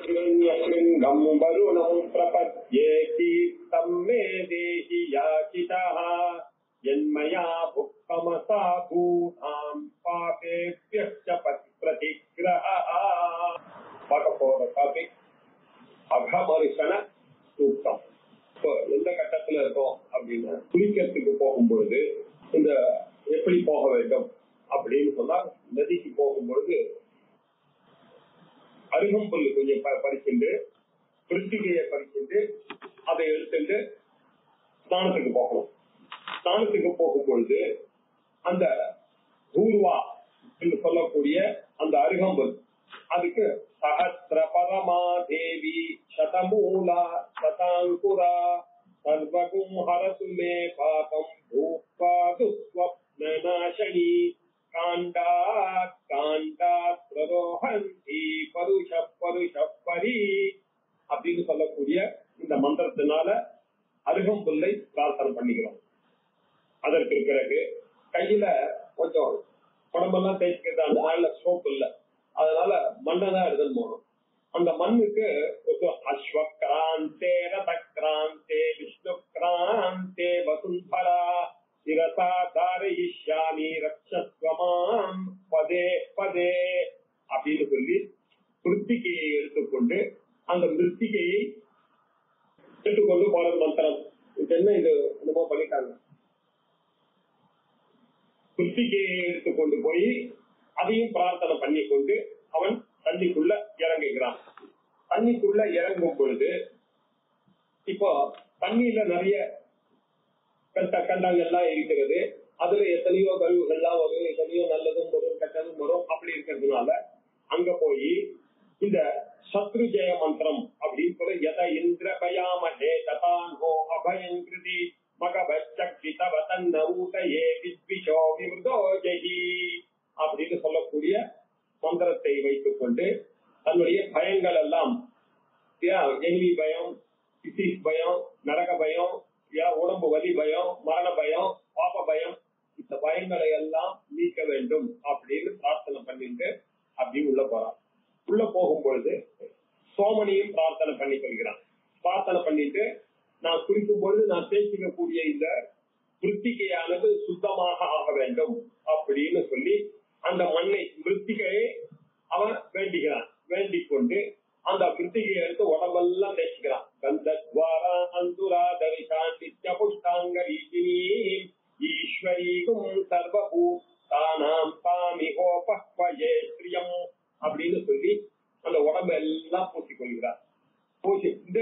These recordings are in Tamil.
शृण्यशृङ्गम् वरुणम् प्रपद्येति तम् मे देहि याचितः यन्मया भुक्तमसा भूताम् पापेभ्यश्च पति- प्रतिग्रहः பார்க்க போற டாபிக் அகமரிசன சூக்தம் இப்போ எந்த கட்டத்துல இருக்கோம் அப்படின்னா குளிக்கிறதுக்கு போகும்பொழுது இந்த எப்படி போக வேண்டும் அப்படின்னு சொன்னா நதிக்கு போகும்பொழுது அருகம்புல் கொஞ்சம் ப- பறிச்சுண்டு பிருத்திகையை பறிச்சுண்டு அதை எடுத்துட்டு ஸ்நானத்துக்கு போகணும் ஸ்நானத்துக்கு போகும்பொழுது அந்த ஊர்வா என்று சொல்லக்கூடிய அந்த அருகம்புல் அதுக்கு சஹசிர பரமா தேவி சதமூலா சதாங்குரா சர்வகும் ஹரது மே பாபம் பூப்பாது ஸ்வப்னநாசனி காண்டா காண்டா பிரரோஹந்தி பருஷ பருஷ பரி அப்படின்னு சொல்லக்கூடிய இந்த மந்திரத்தினால அருகம்புல்லை பிரார்த்தனை பண்ணிக்கிறோம் அதற்கு பிறகு கையில கொஞ்சம் உடம்பெல்லாம் தேய்க்கிறது அந்த நாள்ல சோப் இல்ல அதனால மண்ணை தான் எடுத்துன்னு போகணும் அந்த மண்ணுக்கு கொஞ்சம் அஸ்வக்ராந்தே ரதக்ராந்தே விஷ்ணு கிராந்தே வசுந்தரா சிரசா தாரயிஷ்யாமி ரக்ஷஸ்வமாம் பதே பதே அப்படின்னு சொல்லி மிருத்திகையை எடுத்துக்கொண்டு அந்த மிருத்திகையை எடுத்துக்கொண்டு போறது மந்திரம் இது என்ன இது என்னமோ பண்ணிட்டாங்க குத்திகையை எடுத்துக்கொண்டு போய் அதையும் பிரார்த்தனை பண்ணி கொண்டு அவன் தண்ணிக்குள்ள இறங்குகிறான் தண்ணிக்குள்ள இறங்கும் பொழுது இப்போ தண்ணியில நிறைய கண்ட கண்டங்கள்லாம் இருக்கிறது அதுல எத்தனையோ கழிவுகள்லாம் வரும் எத்தனையோ நல்லதும் வரும் கெட்டதும் வரும் அப்படி இருக்கிறதுனால அங்க போய் இந்த சத்ரு ஜெய மந்திரம் அப்படின்னு சொல்ல எத இந்திர பயாமஹே ததான்ஹோ அபயங்கிருதி மகபக்தி தவ தன்ன ஊதையே வித்விஷோ விவதோ ஜெயி அப்படின்னு சொல்லக்கூடிய மந்திரத்தை வைத்துக் கொண்டு தன்னுடைய பயங்கள் எல்லாம் எனிமி பயம் பிசிஸ் பயம் நரக பயம் யா- உடம்பு வலி பயம் மரண பயம் பாப பயம் இந்த பயங்களை எல்லாம் நீக்க வேண்டும் அப்படின்னு பிரார்த்தனை பண்ணிட்டு அப்படி உள்ள போறான் உள்ள போகும்பொழுது சோமனையும் பிரார்த்தனை பண்ணி கொள்கிறான் பிரார்த்தனை பண்ணிட்டு நான் குளிக்கும் பொழுது நான் தேய்ச்சிக்கக்கூடிய இந்த மிருத்திகையானது சுத்தமாக ஆக வேண்டும் அப்படின்னு சொல்லி அந்த மண்ணை மிருத்திகையை அவன் வேண்டிக்கிறான் வேண்டிக் கொண்டு அந்த மிருத்திகையை எடுத்து உடம்பெல்லாம் தேய்ச்சிக்கிறான் கந்தத்வாரா அந்துரா தரிசான் நித்ய புஷ்டாங்க ஈஸ்வரீகும் சர்வபூதானாம் தாமிகோபக்வயே ஸ்ரீயம் அப்படின்னு சொல்லி அந்த உடம்பு எல்லாம் பூசிக் கொள்கிறார் பூசிட்டு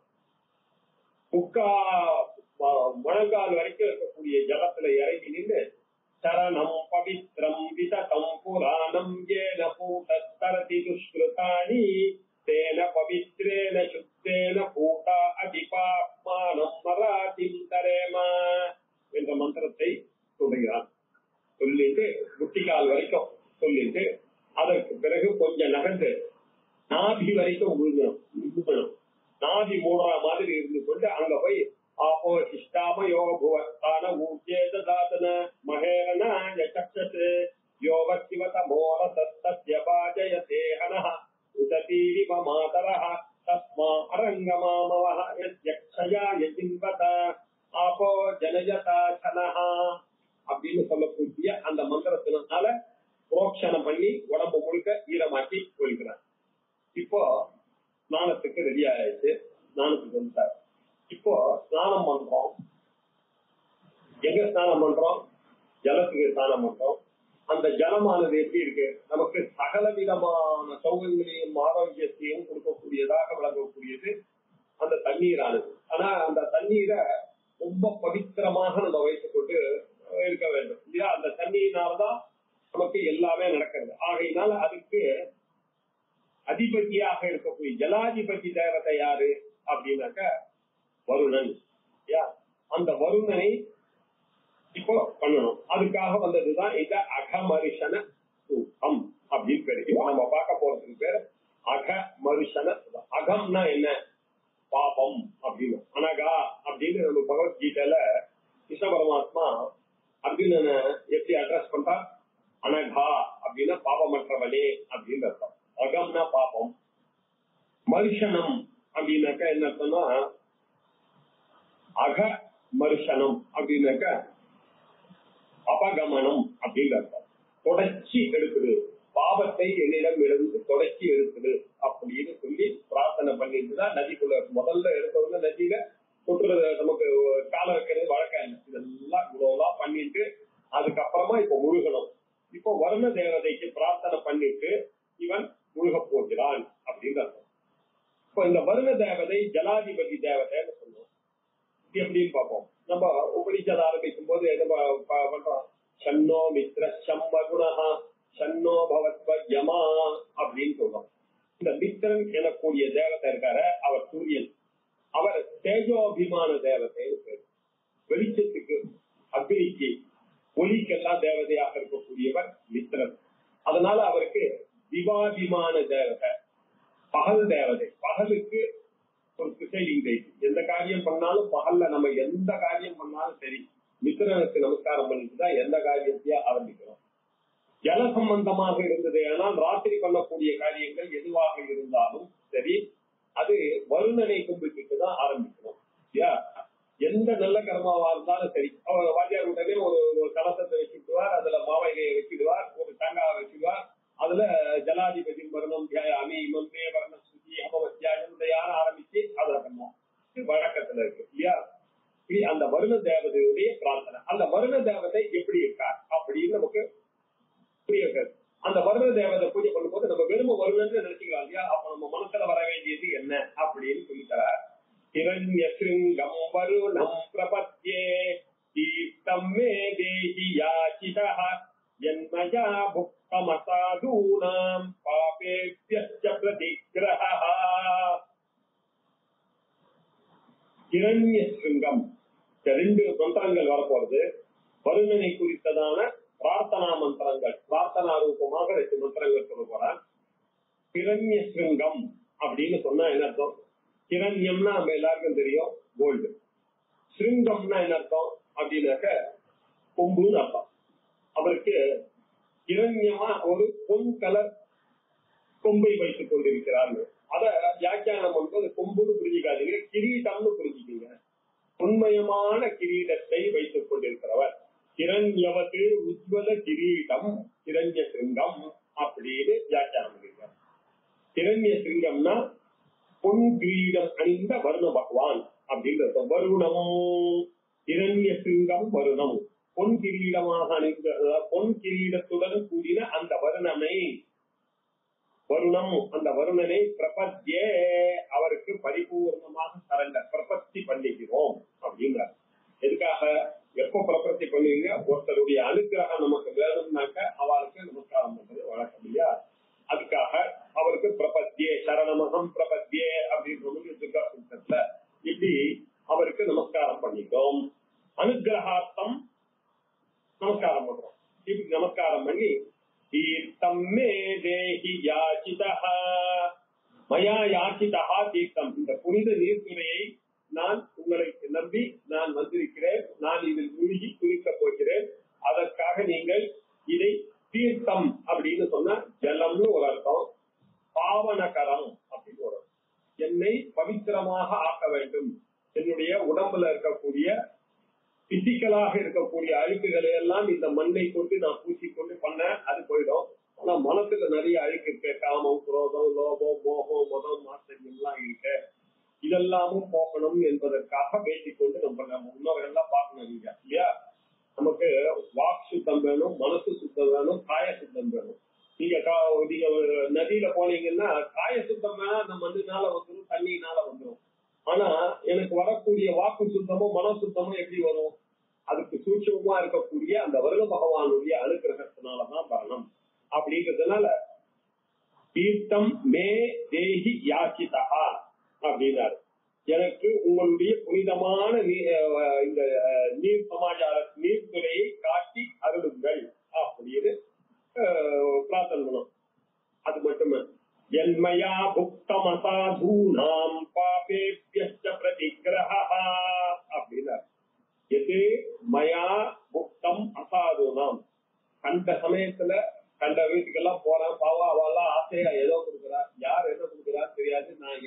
முக்கா ம- முழங்கால் வரைக்கும் இருக்கக்கூடிய ஜலத்துல இறங்கி நின்று சரணம் பவித்ரம் விததம் புராணம் ஏன பூதரதி துஷ்கிருதானி தேன பவித்ரேன சுத்தேன பூதா அதிபாப்மானம் மராதிம் தரேமா என்ற மந்திரத்தை சொல்லுகிறான் சொல்லிட்டு முட்டிக்கால் வரைக்கும் சொல்லிட்டு அதற்கு பிறகு கொஞ்சம் நகர்ந்து நாபி வரைக்கும் விழுங்கணும் விழுங்கணும் நாபி மூடுற மாதிரி இருந்து கொண்டு அங்க போய் ஆபோ சிஷ்டாமயோ புவஸ்தான ஊர்ஜேத தாதன மகேரன யசக்ஷசே யோவ சிவத மோர தஸ்தஸ்ய பாஜய தேஹனः உததீரிவ மாதரः தஸ்மா அரங்கமாமவः யக்ஷயா யஜின்வத ஆபோ ஜனயதா சனஹ அப்படின்னு சொல்லக்கூடிய அந்த மந்திரத்தினால புரோக்ஷனம் பண்ணி உடம்பு முழுக்க ஈரமாக்கி கொள்கிறார் இப்போ ஸ்நானத்துக்கு ரெடி ஆயிடுச்சு ஸ்நானத்துக்கு வந்துட்டார் இப்போ ஸ்நானம் பண்றோம் எங்க ஸ்நானம் பண்றோம் ஜலத்துக்கு ஸ்நானம் பண்றோம் அந்த ஜலமானது எப்படி இருக்கு நமக்கு சகல விதமான சௌகரியங்களையும் ஆரோக்கியத்தையும் கொடுக்கக்கூடியதாக விளங்கக்கூடியது அந்த தண்ணீரானது ஆனா அந்த தண்ணீரை ரொம்ப பவித்திரமாக நம்ம வைத்துக் கொண்டு இருக்க வேண்டும் இல்லையா அந்த தண்ணீரினாலதான் நமக்கு எல்லாமே நடக்கிறது ஆகையினால அதுக்கு அதிபதியாக இருக்கக்கூடிய ஜலாதிபதி தேவதை யாரு அப்படின்னாக்க வருணன் யா அந்த வருணனை இப்போ பண்ணணும் அதுக்காக வந்ததுதான் இந்த அகமரிசன சூகம் அப்படின்னு பேரு இப்போ நம்ம பார்க்க போறதுக்கு பேர் அகமரிசன சூகம். அகம்னா என்ன பாபம் அப்படின்னு அனகா அப்படின்னு நம்ம பகவத்கீதையில கிருஷ்ண பரமாத்மா அர்ஜுனனை எப்படி அட்ரஸ் பண்றா அனகா அப்படின்னா பாபமற்றவனே அப்படின்னு அர்த்தம் அகம்னா பாபம் மருஷனம் அப்படின்னாக்கா என்ன அர்த்தம்னா அக மருஷனம் அப்படின்னாக்கா அபகமனம் அப்படின்னு அர்த்தம் தொடர்ச்சி எடுக்குது பாவத்தை என்னிடம் இருந்து தொடர்ச்சி எடுக்குது அப்படின்னு சொல்லி பிரார்த்தனை பண்ணிட்டு தான் நதிக்குள்ள முதல்ல எடுத்தவங்க நதியில கொட்டுறது நமக்கு கால வைக்கிறது வழக்கம் இல்லை இதெல்லாம் இவ்வளவுலாம் பண்ணிட்டு அதுக்கப்புறமா இப்ப முழுகணும் இப்போ வருண தேவதைக்கு பிரார்த்தனை பண்ணிட்டு இவன் முழுக போகிறான் அப்படின்னு அர்த்தம் இப்போ இந்த வருண தேவதை ஜலாதிபதி தேவதைன்னு சொல்லுவோம் இது எப்படின்னு பார்ப்போம் நம்ம உபனிஷத ஆரம்பிக்கும் போது என்ன ப- ப- பண்றோம் சன்னோ மித்ர சம்ம குணஹா சன்னோ பவத்வ யமா அப்படின்னு சொல்றோம் இந்த மித்ரன் எனக்கூடிய தேவதை இருக்காரு அவர் சூரியன் அவர் தேஜோபிமான தேவதைன்னு பேர் வெளிச்சத்துக்கு அக்னிக்கு ஒளிக்கெல்லாம் தேவதையாக இருக்கக்கூடியவர் மித்ரன் அதனால அவருக்கு திவாபிமான தேவதை பகல் தேவதை பகலுக்கு ஒரு திசையின் தெய்வம் எந்த காரியம் பண்ணாலும் பகல்ல நம்ம எந்த காரியம் பண்ணாலும் சரி மித்திரனுக்கு நமஸ்காரம் பண்ணிட்டு தான் எந்த காரியத்தையும் ஆரம்பிக்கிறோம் ஜல சம்பந்தமாக இருந்தது ஆனால் ராத்திரி பண்ணக்கூடிய காரியங்கள் எதுவாக இருந்தாலும் சரி அது வருணனை கும்பிட்டு தான் ஆரம்பிக்கணும் இல்லையா எந்த நல்ல கர்மாவா இருந்தாலும் சரி அவர் வாத்தியார் உடனே ஒரு ஒரு கலசத்தை வச்சுடுவார் அதுல மாவையிலையை வச்சிடுவார் ஒரு தேங்காய் வச்சிடுவார் அதுல ஜலாதிபதி வருணம் தியாயாமி மந்தே வர்ண சுதி அபவத்தியாயம் யார ஆரம்பிச்சு அதை பண்ணுவோம் இது வழக்கத்துல இருக்கு இல்லையா இது அந்த வருண தேவதையுடைய பிரார்த்தனை அந்த வருண தேவதை எப்படி இருக்கார் அப்படின்னு நமக்கு புரியாது அந்த வருண தேவதை பூஜை பண்ணும்போது நம்ம வெறும் வருணன்னு நினைச்சுக்கலாம் இல்லையா அப்ப நம்ம மனசுல வர வேண்டியது என்ன அப்படின்னு சொல்லி தரார் ஹிரண்ய சிருங்கம் வருணம் பிரபத்யே தீர்த்தம் மே தேஹி யாச்சிதः यन्मया भुक्तमसाधूनाम् पापेभ्यश्च प्रतिग्रहः இரண்ய சிருங்கம் இந்த ரெண்டு மந்திரங்கள் வரப்போறது வருணனை குறித்ததான பிரார்த்தனா மந்திரங்கள் பிரார்த்தனா ரூபமாக ரெண்டு மந்திரங்கள் சொல்ல போறான் கிரண்ய சிருங்கம் அப்படின்னு சொன்னா என்ன அர்த்தம் கிரண்யம்னா நம்ம எல்லாருக்கும் தெரியும் கோல்டு சிருங்கம்னா என்ன அர்த்தம் அப்படின்னாக்க கொம்புன்னு அர்த்தம் அவருக்கு இரண்யமா ஒரு பொன் கலர் கொம்பை வைத்துக் கொண்டிருக்கிறார்கள் அத வியாக்கியானம் பண்ணும்போது கொம்புன்னு புரிஞ்சுக்காதீங்க கிரீட்டம்னு புரிஞ்சுக்கீங்க உண்மயமான கிரீடத்தை வைத்துக் கொண்டிருக்கிறவர் கிரண்யவத்து உஜ்வல கிரீடம் கிரண்ய சிங்கம் அப்படின்னு வியாக்கியானம் பண்ணிருக்கார் கிரண்ய சிங்கம்னா பொன் கிரீடம் அணிந்த வருண பகவான் அப்படின்னு அர்த்தம் வருணம் இரண்ய சிங்கம் வருணம் பொன் கிரீடமாக அணிந்த அதாவது பொன் கிரீடத்துடன் கூடின அந்த வருணனை வருணம் அந்த வருணனை பிரபத்தியே அவருக்கு பரிபூர்ணமாக சரண்டர் பிரபத்தி பண்ணிக்கிறோம் அப்படிங்கிறார் எதுக்காக எப்ப பிரபத்தி பண்ணுவீங்க ஒருத்தருடைய அனுக்கிரகம் நமக்கு வேணும்னாக்க அவருக்கு நமஸ்காரம் பண்றது வழக்கம் இல்லையா அதுக்காக அவருக்கு பிரபத்தியே சரணமகம் பிரபத்தியே அப்படின்னு துர்கா இப்படி அவருக்கு நமஸ்காரம் பண்ணிட்டோம் அனுகிரகார்த்தம் நமஸ்காரம் பண்றோம் இப்படி நமஸ்காரம் பண்ணி தீர்த்தம் மே தேஹி யாச்சிதா மயா யாச்சிதா தீர்த்தம் இந்த புனித நீர்த்துறையை நான் உங்களை நம்பி நான் வந்திருக்கிறேன் நான் இதில் மூழ்கி குளிக்கப் போகிறேன் அதற்காக நீங்கள் இதை தீர்த்தம் அப்படின்னு சொன்னா ஜலம்னு ஒரு அர்த்தம் பாவனகரம் அப்படின்னு ஒரு அர்த்தம் என்னை பவித்திரமாக ஆக்க வேண்டும் என்னுடைய உடம்புல இருக்கக்கூடிய பிசிக்கலாக இருக்கக்கூடிய அழுக்குகளை எல்லாம் இந்த மண்ணை கொண்டு நான் பூசிக்கொண்டு பண்ண அது போயிடும் ஆனா மனசுல நிறைய அழுக்கு இருக்கு காமம் குரோதம் லோபம் மோகம் மதம் மாத்தரியம் எல்லாம் இருக்கு இதெல்லாமும் போகணும் என்பதற்காக பேசிக்கொண்டு நம்ம நம்ம முன்னோர்கள் எல்லாம் பார்க்கணும் நீங்க இல்லையா நமக்கு வாக் சுத்தம் வேணும் மனசு சுத்தம் வேணும் காய சுத்தம் வேணும் நீங்க கா- நீங்க ஒரு நதியில போனீங்கன்னா காய சுத்தம் வேணா அந்த மண்ணுனால வந்துடும் தண்ணியினால வந்துடும் ஆனா எனக்கு வரக்கூடிய வாக்கு சுத்தமும் மன சுத்தமும் எப்படி வரும் அதுக்கு சூட்சமா இருக்கக்கூடிய அந்த வருட பகவானுடைய அனுகிரகத்தினாலதான் வரணும் அப்படிங்கிறதுனால தீர்த்தம் மே தேஹி யாச்சிதா அப்படின்னாரு எனக்கு உங்களுடைய புனிதமான நீ- அஹ் இந்த அஹ், நீர் சமாச்சார நீர்த்துறையை காட்டி அருளுங்கள் அப்படின்னு அஹ், பிரார்த்தனை பண்ணோம் அது மட்டுமே ஜன்மயா புக்தம் அசாதூனாம் பாபேபியஸ்ட பிரதிகிரஹா அப்படின்னார் எது மயா புக்தம் அசாதுனாம் கண்ட சமயத்துல கண்ட வீட்டுக்கெல்லாம் போறேன் பாவா அவெல்லாம் ஆசையா ஏதோ கொடுக்குறா யார் என்ன கொடுக்குறா தெரியாது நான்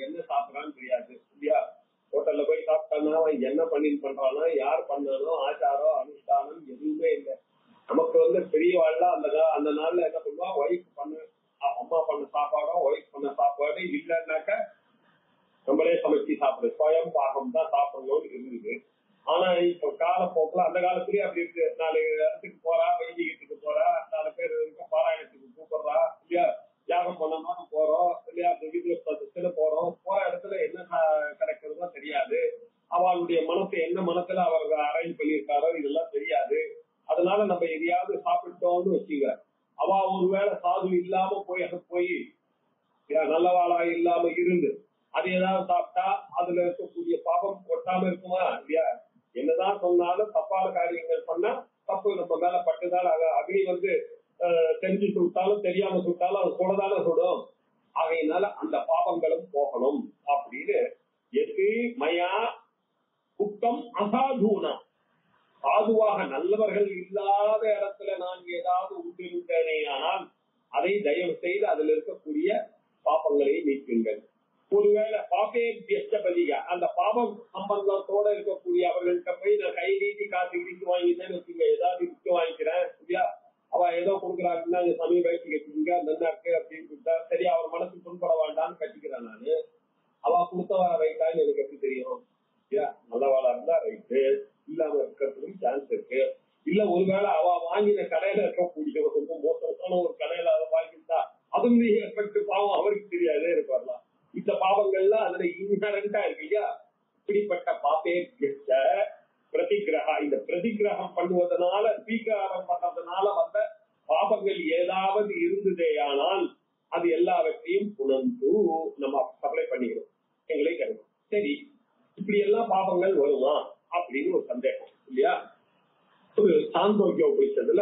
அந்த நாள்ல என்ன பண்ணுவா ஒய்ஃப் பண்ண அ- அம்மா பண்ண சாப்பாடோ ஒய்ஃப் பண்ண சாப்பாடு இல்லைன்னாக்க நம்மளே சமைச்சு சாப்பிடுறது சுயம் பாகம் தான் சாப்பிடணும்னு இருந்தது ஆனா இப்ப காலப்போக்கில் அந்த காலத்துலயே அப்படி இருக்கு நாலு இடத்துக்கு போறா வைதிகத்துக்கு போறா நாலு பேர் இருக்க பாராயணத்துக்கு கூப்பிடுறா இல்லையா தியாகம் பண்ணணும்னு போறோம் இல்லையா விவித பதத்துல போறோம் போற இடத்துல என்ன ச- கிடைக்கிறதோ தெரியாது அவளுடைய மனசு என்ன மனசுல அவர் அரேஞ்ச் பண்ணியிருக்காரோ இதெல்லாம் தெரியாது அதனால நம்ம எதையாவது சாப்பிட்டோம்னு வச்சுக்க அவ ஒருவேளை சாது இல்லாம போய் அங்க போய் ஏன் நல்லவாளா இல்லாம இருந்து அது ஏதாவது சாப்பிட்டா அதுல இருக்கக்கூடிய பாபம் கொட்டாம இருக்குமா இல்லையா என்னதான் சொன்னாலும் தப்பான காரியங்கள் பண்ணா தப்பு நம்ம மேல பட்டுதான் அக- அக்னி வந்து அஹ், தெரிஞ்சு சுட்டாலும் தெரியாம சுட்டாலும் அது சுடதானே சுடும் ஆகையினால அந்த பாபங்களும் போகணும் அப்படின்னு எது மயா குத்தம் அசாதூனா சாதுவாக நல்லவர்கள் இல்லாத இடத்துல நான் ஏதாவது உண்டிருந்தேனே ஆனால் அதை தயவு செய்து அதில் இருக்கக்கூடிய பாப்பங்களை நீக்குங்கள் ஒருவேளை பாப்பே பலிக அந்த பாபம் சம்பந்தத்தோட இருக்கக்கூடிய அவர்கள்ட்ட போய் நான் கை நீட்டி காசு கிழிச்சு வாங்கிட்டேன்னு வச்சுங்க ஏதாவது விட்டு வாங்கிக்கிறேன் இல்லையா அவ ஏதோ கொடுக்குறாங்கன்னா இந்த சமய வயசு கட்டிக்கிங்க நல்லா இருக்கு அப்படின்னு கொடுத்தா சரி அவர் மனசு புண்பட வேண்டாம்னு கட்டிக்கிறேன் நானு அவ கொடுத்தவா ரைட்டான்னு எனக்கு எப்படி தெரியும் இல்லையா நல்லவாளா இருந்தா ரைட்டு இல்லாம இருக்கிறதுக்கும் சான்ஸ் இருக்கு இல்ல ஒருவேளை அவ வாங்கின கடையில இருக்கக்கூடிய ஒரு ரொம்ப மோசமான ஒரு கடையில அதை வாங்கிட்டா அதுவும் எஃபெக்ட் பாவம் அவருக்கு தெரியாது எனக்கு வரலாம் இந்த பாவங்கள்லாம் அதுல இன்ஹரண்டா இருக்கு இல்லையா இப்படிப்பட்ட பாப்பே கெட்ட பிரதிகிரகா இந்த பிரதிகிரகம் பண்ணுவதனால ஸ்வீகாரம் பண்ணதுனால வந்த பாபங்கள் ஏதாவது இருந்ததேயானால் அது எல்லாவற்றையும் உணர்ந்து நம்ம சப்ளை பண்ணிக்கிறோம் எங்களை கருதும் சரி இப்படி எல்லாம் பாபங்கள் வருமா அப்படின்னு ஒரு சந்தேகம் இல்லையா ஒரு சாந்தோக்கிய உபனிஷத்துல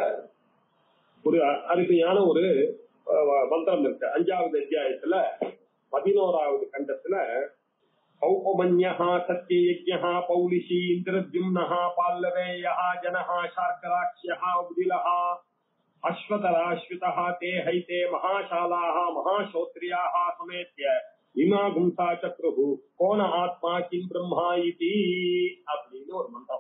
ஒரு அருமையான ஒரு அஹ், மந்திரம் இருக்கு அஞ்சாவது அத்தியாயத்துல பதினோராவது கண்டத்துல பௌபமன்யः சத்யயஜ்ஞः பௌலிஷி இந்திரத்யும்னः பால்லவேயः ஜனः சார்கராட்சியः உதிலः அஸ்வதராஸ்விதः தே ஹைதே மகாசாலாः மகாசோத்ரியாः சமேத்ய இமாகும்சா சக்ருஹு கோண ஆத்மா கிம் பிரம்மா இதி அப்படின்னு ஒரு மந்திரம்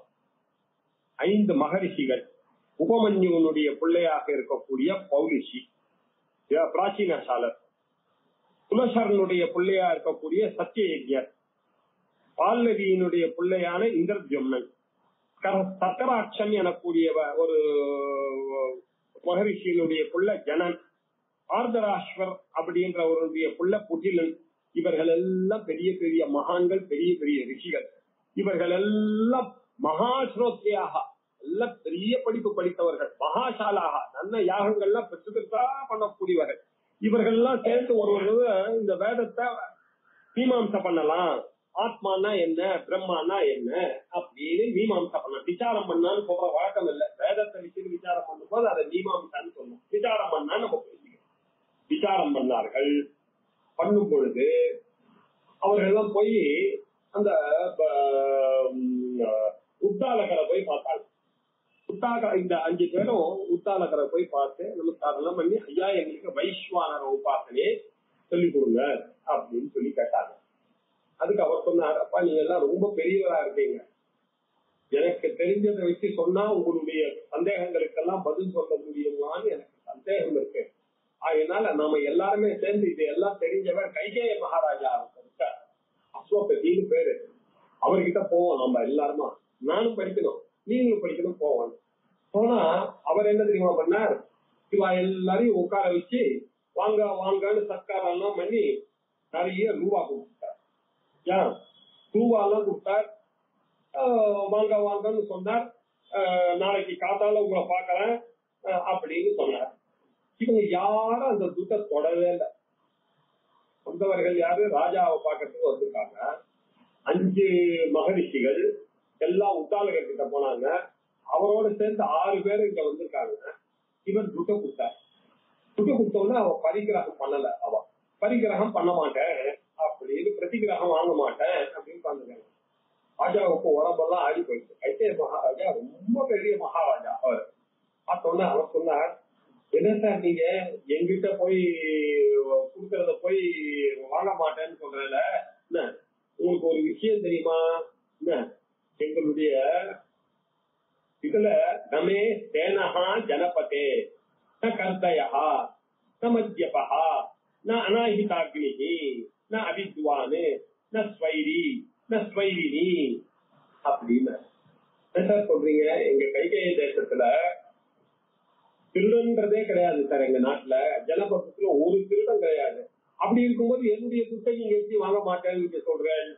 ஐந்து மகரிஷிகள் உபமன்யுவனுடைய பிள்ளையாக இருக்கக்கூடிய பௌலிஷி இவ பிராச்சீன சாலர் குலசரனுடைய பிள்ளையா இருக்கக்கூடிய சத்தியயஜர் பால்லவியினுடைய பிள்ளையான இந்திரஜும்னன் சக்கராட்சன் எனக்கூடிய வ- ஒரு மகரிஷியினுடைய புள்ள ஜனன் ஆர்தராஸ்வர் அப்படின்றவருடைய புள்ள புகிலன் இவர்கள் எல்லாம் பெரிய பெரிய மகான்கள் பெரிய பெரிய ரிஷிகள் இவர்கள் எல்லாம் மகாஸ்ரோத்தியாக எல்லாம் பெரிய படிப்பு படித்தவர்கள் மகாசாலாக நல்ல யாகங்கள்லாம் பெற்று பெற்றா பண்ணக்கூடியவர்கள் இவர்கள் எல்லாம் சேர்ந்து ஒரு ஒரு இந்த வேதத்தை மீமாம்சை பண்ணலாம் ஆத்மானா என்ன பிரம்மானா என்ன அப்படின்னு மீமாம்சை பண்ணலாம் விசாரம் பண்ணான்னு சொல்ற வழக்கம் இல்ல வேதத்தை வச்சு விசாரம் பண்ணும்போது அதை மீமாம்சான்னு சொல்லணும் விசாரம் பண்ணா நம்ம புரிஞ்சுக்கணும் விசாரம் பண்ணார்கள் பண்ணும் பொழுது அவர்கள் எல்லாம் போய் அந்த ப- உம், உத்தாலகரை போய் பார்த்தாங்க உத்தாக இந்த அஞ்சு பேரும் உத்தாலகரை போய் பார்த்து நமஸ்காரம் எல்லாம் பண்ணி ஐயா எங்களுக்கு வைஸ்வானர உபாசனையே சொல்லிக் கொடுங்க அப்படின்னு சொல்லி கேட்டாங்க அதுக்கு அவர் சொன்னார் அப்பா நீங்க எல்லாம் ரொம்ப பெரியவரா இருக்கீங்க எனக்கு தெரிஞ்சதை வச்சு சொன்னா உங்களுடைய சந்தேகங்களுக்கெல்லாம் பதில் சொல்ல முடியுமான்னு எனக்கு சந்தேகம் இருக்கு அதனால நாம எல்லாருமே சேர்ந்து இதையெல்லாம் தெரிஞ்சவர் கைகேய மகாராஜா இருக்கார் அஸ்வபதினு பேரு அவர்கிட்ட போவோம் நம்ம எல்லாருமா நானும் படிக்கணும் நீங்களும் படிக்கணும் போவோம் போனா அவர் என்ன தெரியுமா பண்ணார் இவா எல்லாரையும் உட்கார வச்சு வாங்க வாங்கன்னு சத்காரம் எல்லாம் பண்ணி நிறைய ரூபா கொடுத்தார் ஏன் ரூபா எல்லாம் கொடுத்தார் ஆஹ் வாங்க வாங்கன்னு சொன்னார் ஆஹ் நாளைக்கு காத்தால உங்களை பாக்குறேன் ஆஹ் அப்படின்னு சொன்னார் இவங்க யாரும் அந்த துட்டை தொடவே இல்லை வந்தவர்கள் யாரு ராஜாவை பார்க்கறதுக்கு வந்திருக்காங்க அஞ்சு மகரிஷிகள் எல்லாம் உத்தாலகர் கிட்ட போனாங்க அவரோட சேர்ந்து ஆறு பேர் இங்க வந்திருக்காங்க இவன் துட்ட கொடுத்தார் துட்ட கொடுத்தோம்னா அவ பரிகிரகம் பண்ணல அவ பரிகிரகம் பண்ண மாட்டேன் அப்படின்னு பிரதிகிரகம் வாங்க மாட்டேன் அப்படின்னு உட்காந்துருக்காங்க ராஜாவுக்கு உடம்பெல்லாம் ஆடி போயிடுச்சு கைத்தே மகாராஜா ரொம்ப பெரிய மகாராஜா அவர் பார்த்தோன்னே அவர் சொன்னார் என்ன சார் நீங்க எங்கிட்ட போய் கொடுக்கறத போய் வாங்க மாட்டேன்னு சொல்றதுல என்ன உங்களுக்கு ஒரு விஷயம் தெரியுமா என்ன எங்களுடைய இதுல நமே சேனஹா ஜனபதே ந கர்த்தயா ந மத்யபா ந அநாஹிதாக்னி ந அவித்வான் ந ஸ்வைரி ந ஸ்வைரினி அப்படின்னு என்ன சார் சொல்றீங்க எங்க கைகேய தேசத்துல திருடன்றதே கிடையாது சார் எங்க நாட்டுல ஜனபக்கத்துல ஒரு திருடம் கிடையாது அப்படி இருக்கும்போது என்னுடைய சொத்தை நீங்க எப்படி வாங்க மாட்டேன்னு நீங்க சொல்றேன்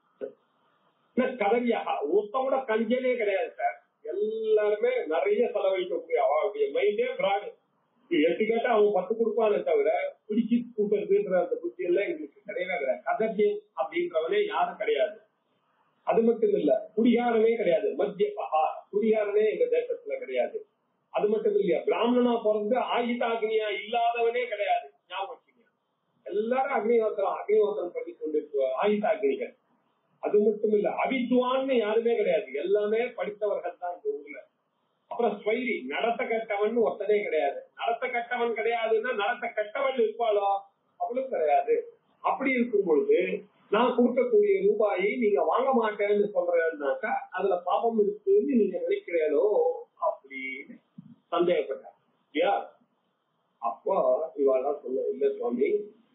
கதவியா ஒருத்தவங்க கஞ்சலே கிடையாது சார் எல்லாருமே நிறைய செலவழிக்கக்கூடிய அவருடைய மைண்டே பிராடு எட்டு கேட்டா அவன் பத்து கொடுப்பானே தவிர பிடிச்சி கூட்டுறதுன்ற அந்த புத்தி எல்லாம் எங்களுக்கு கிடையவே கிடையாது கதவியம் அப்படின்றவனே யாரும் கிடையாது அது மட்டும் இல்ல குடிகாரனே கிடையாது மத்திய பகா குடிகாரனே எங்க தேசத்துல கிடையாது அது மட்டும் இல்லையா பிராமணனா பிறந்து ஆயுதாக்னியா இல்லாதவனே கிடையாது ஞாபகம் வச்சுக்கங்க. எல்லாரும் அக்னிஹோத்திரம் அக்னிஹோத்திரம் பண்ணி கொண்டிருக்க ஆயுதாக்னிகள் அது மட்டும் இல்ல அவித்வான்னு யாருமே கிடையாது எல்லாமே படித்தவர்கள் தான் இந்த ஊர்ல அப்புறம் ஸ்வைரி நடத்த கட்டவன் ஒருத்தனே கிடையாது நடத்த கட்டவன் கிடையாதுன்னா நடத்த கட்டவன் இருப்பாளோ அவளும் கிடையாது அப்படி இருக்கும் பொழுது நான் கொடுக்கக்கூடிய ரூபாயை நீங்க வாங்க மாட்டேன்னு சொல்றேன்னாக்கா அதுல பாபம் இருக்குன்னு நீங்க நினைக்கிறீங்களோ அப்படின்னு சந்தேகப்பட்டேன் இல்லையா அப்போ இவாள்தான் சொல்ல இல்ல சுவாமி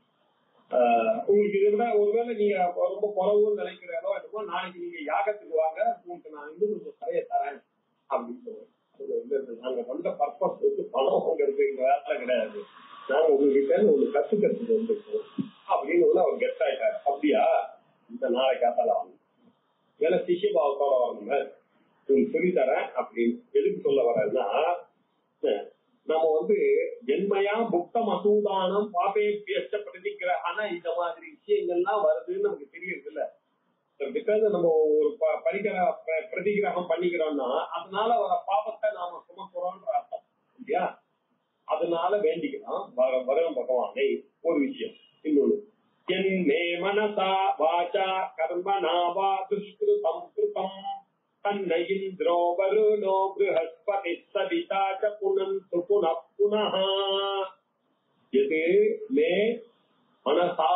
ஆஹ் உங்களுக்கு இதை விட ஒருவேளை நீங்க ரொம்ப குறவுன்னு நினைக்கிறீங்களோ என்னமோ நாளைக்கு நீங்க யாகத்துக்கு வாங்க உங்களுக்கு நான் இன்னும் கொஞ்சம் சரியா தரேன் அப்படின்னு சொல்லுவேன் இல்ல, இல்ல, இல்ல, நாங்க வந்த பர்பஸ் வந்து பணம் வாங்குறது எங்க வேலை கிடையாது நாங்க உங்ககிட்ட இருந்து ஒண்ணு கத்துக்கிறதுக்கு வந்திருக்கோம் அப்படின்னு வந்து அவர் கெட் ஆயிட்டாரு அப்படியா இந்த நாளை காத்தால வாங்க வேலை சிஷியபாவத்தோட வாங்க உங்களுக்கு சொல்லி தரேன் அப்படின்னு எதுக்கு சொல்ல வரேன்னா அஹ், நம்ம வந்து ஜென்மையா புக்த மசூதானம் பாபேபியஸ்ட பிரதிகிரகன இந்த மாதிரி விஷயங்கள்லாம் வருதுன்னு நமக்கு தெரியுது இல்ல பிகாஸ் நம்ம ஒரு ப- பரிகர ப- பிரதிகிரகம் பண்ணிக்கிறோம்னா அதனால வர பாபத்தை நாம சுமக்கிறோம்ன்ற அர்த்தம் இல்லையா அதனால வேண்டிக்கலாம் வர வரும் பகவானை ஒரு விஷயம் இன்னொன்னு என்னே மனசா வாச்சா கர்மனா வா துஷ்கிருதம் கிருதம் தன்ன இந்திரோ வருணோ ப்ருஹஸ்பதி சவிதா ச புனந்து புனః புனः எது மே மனசா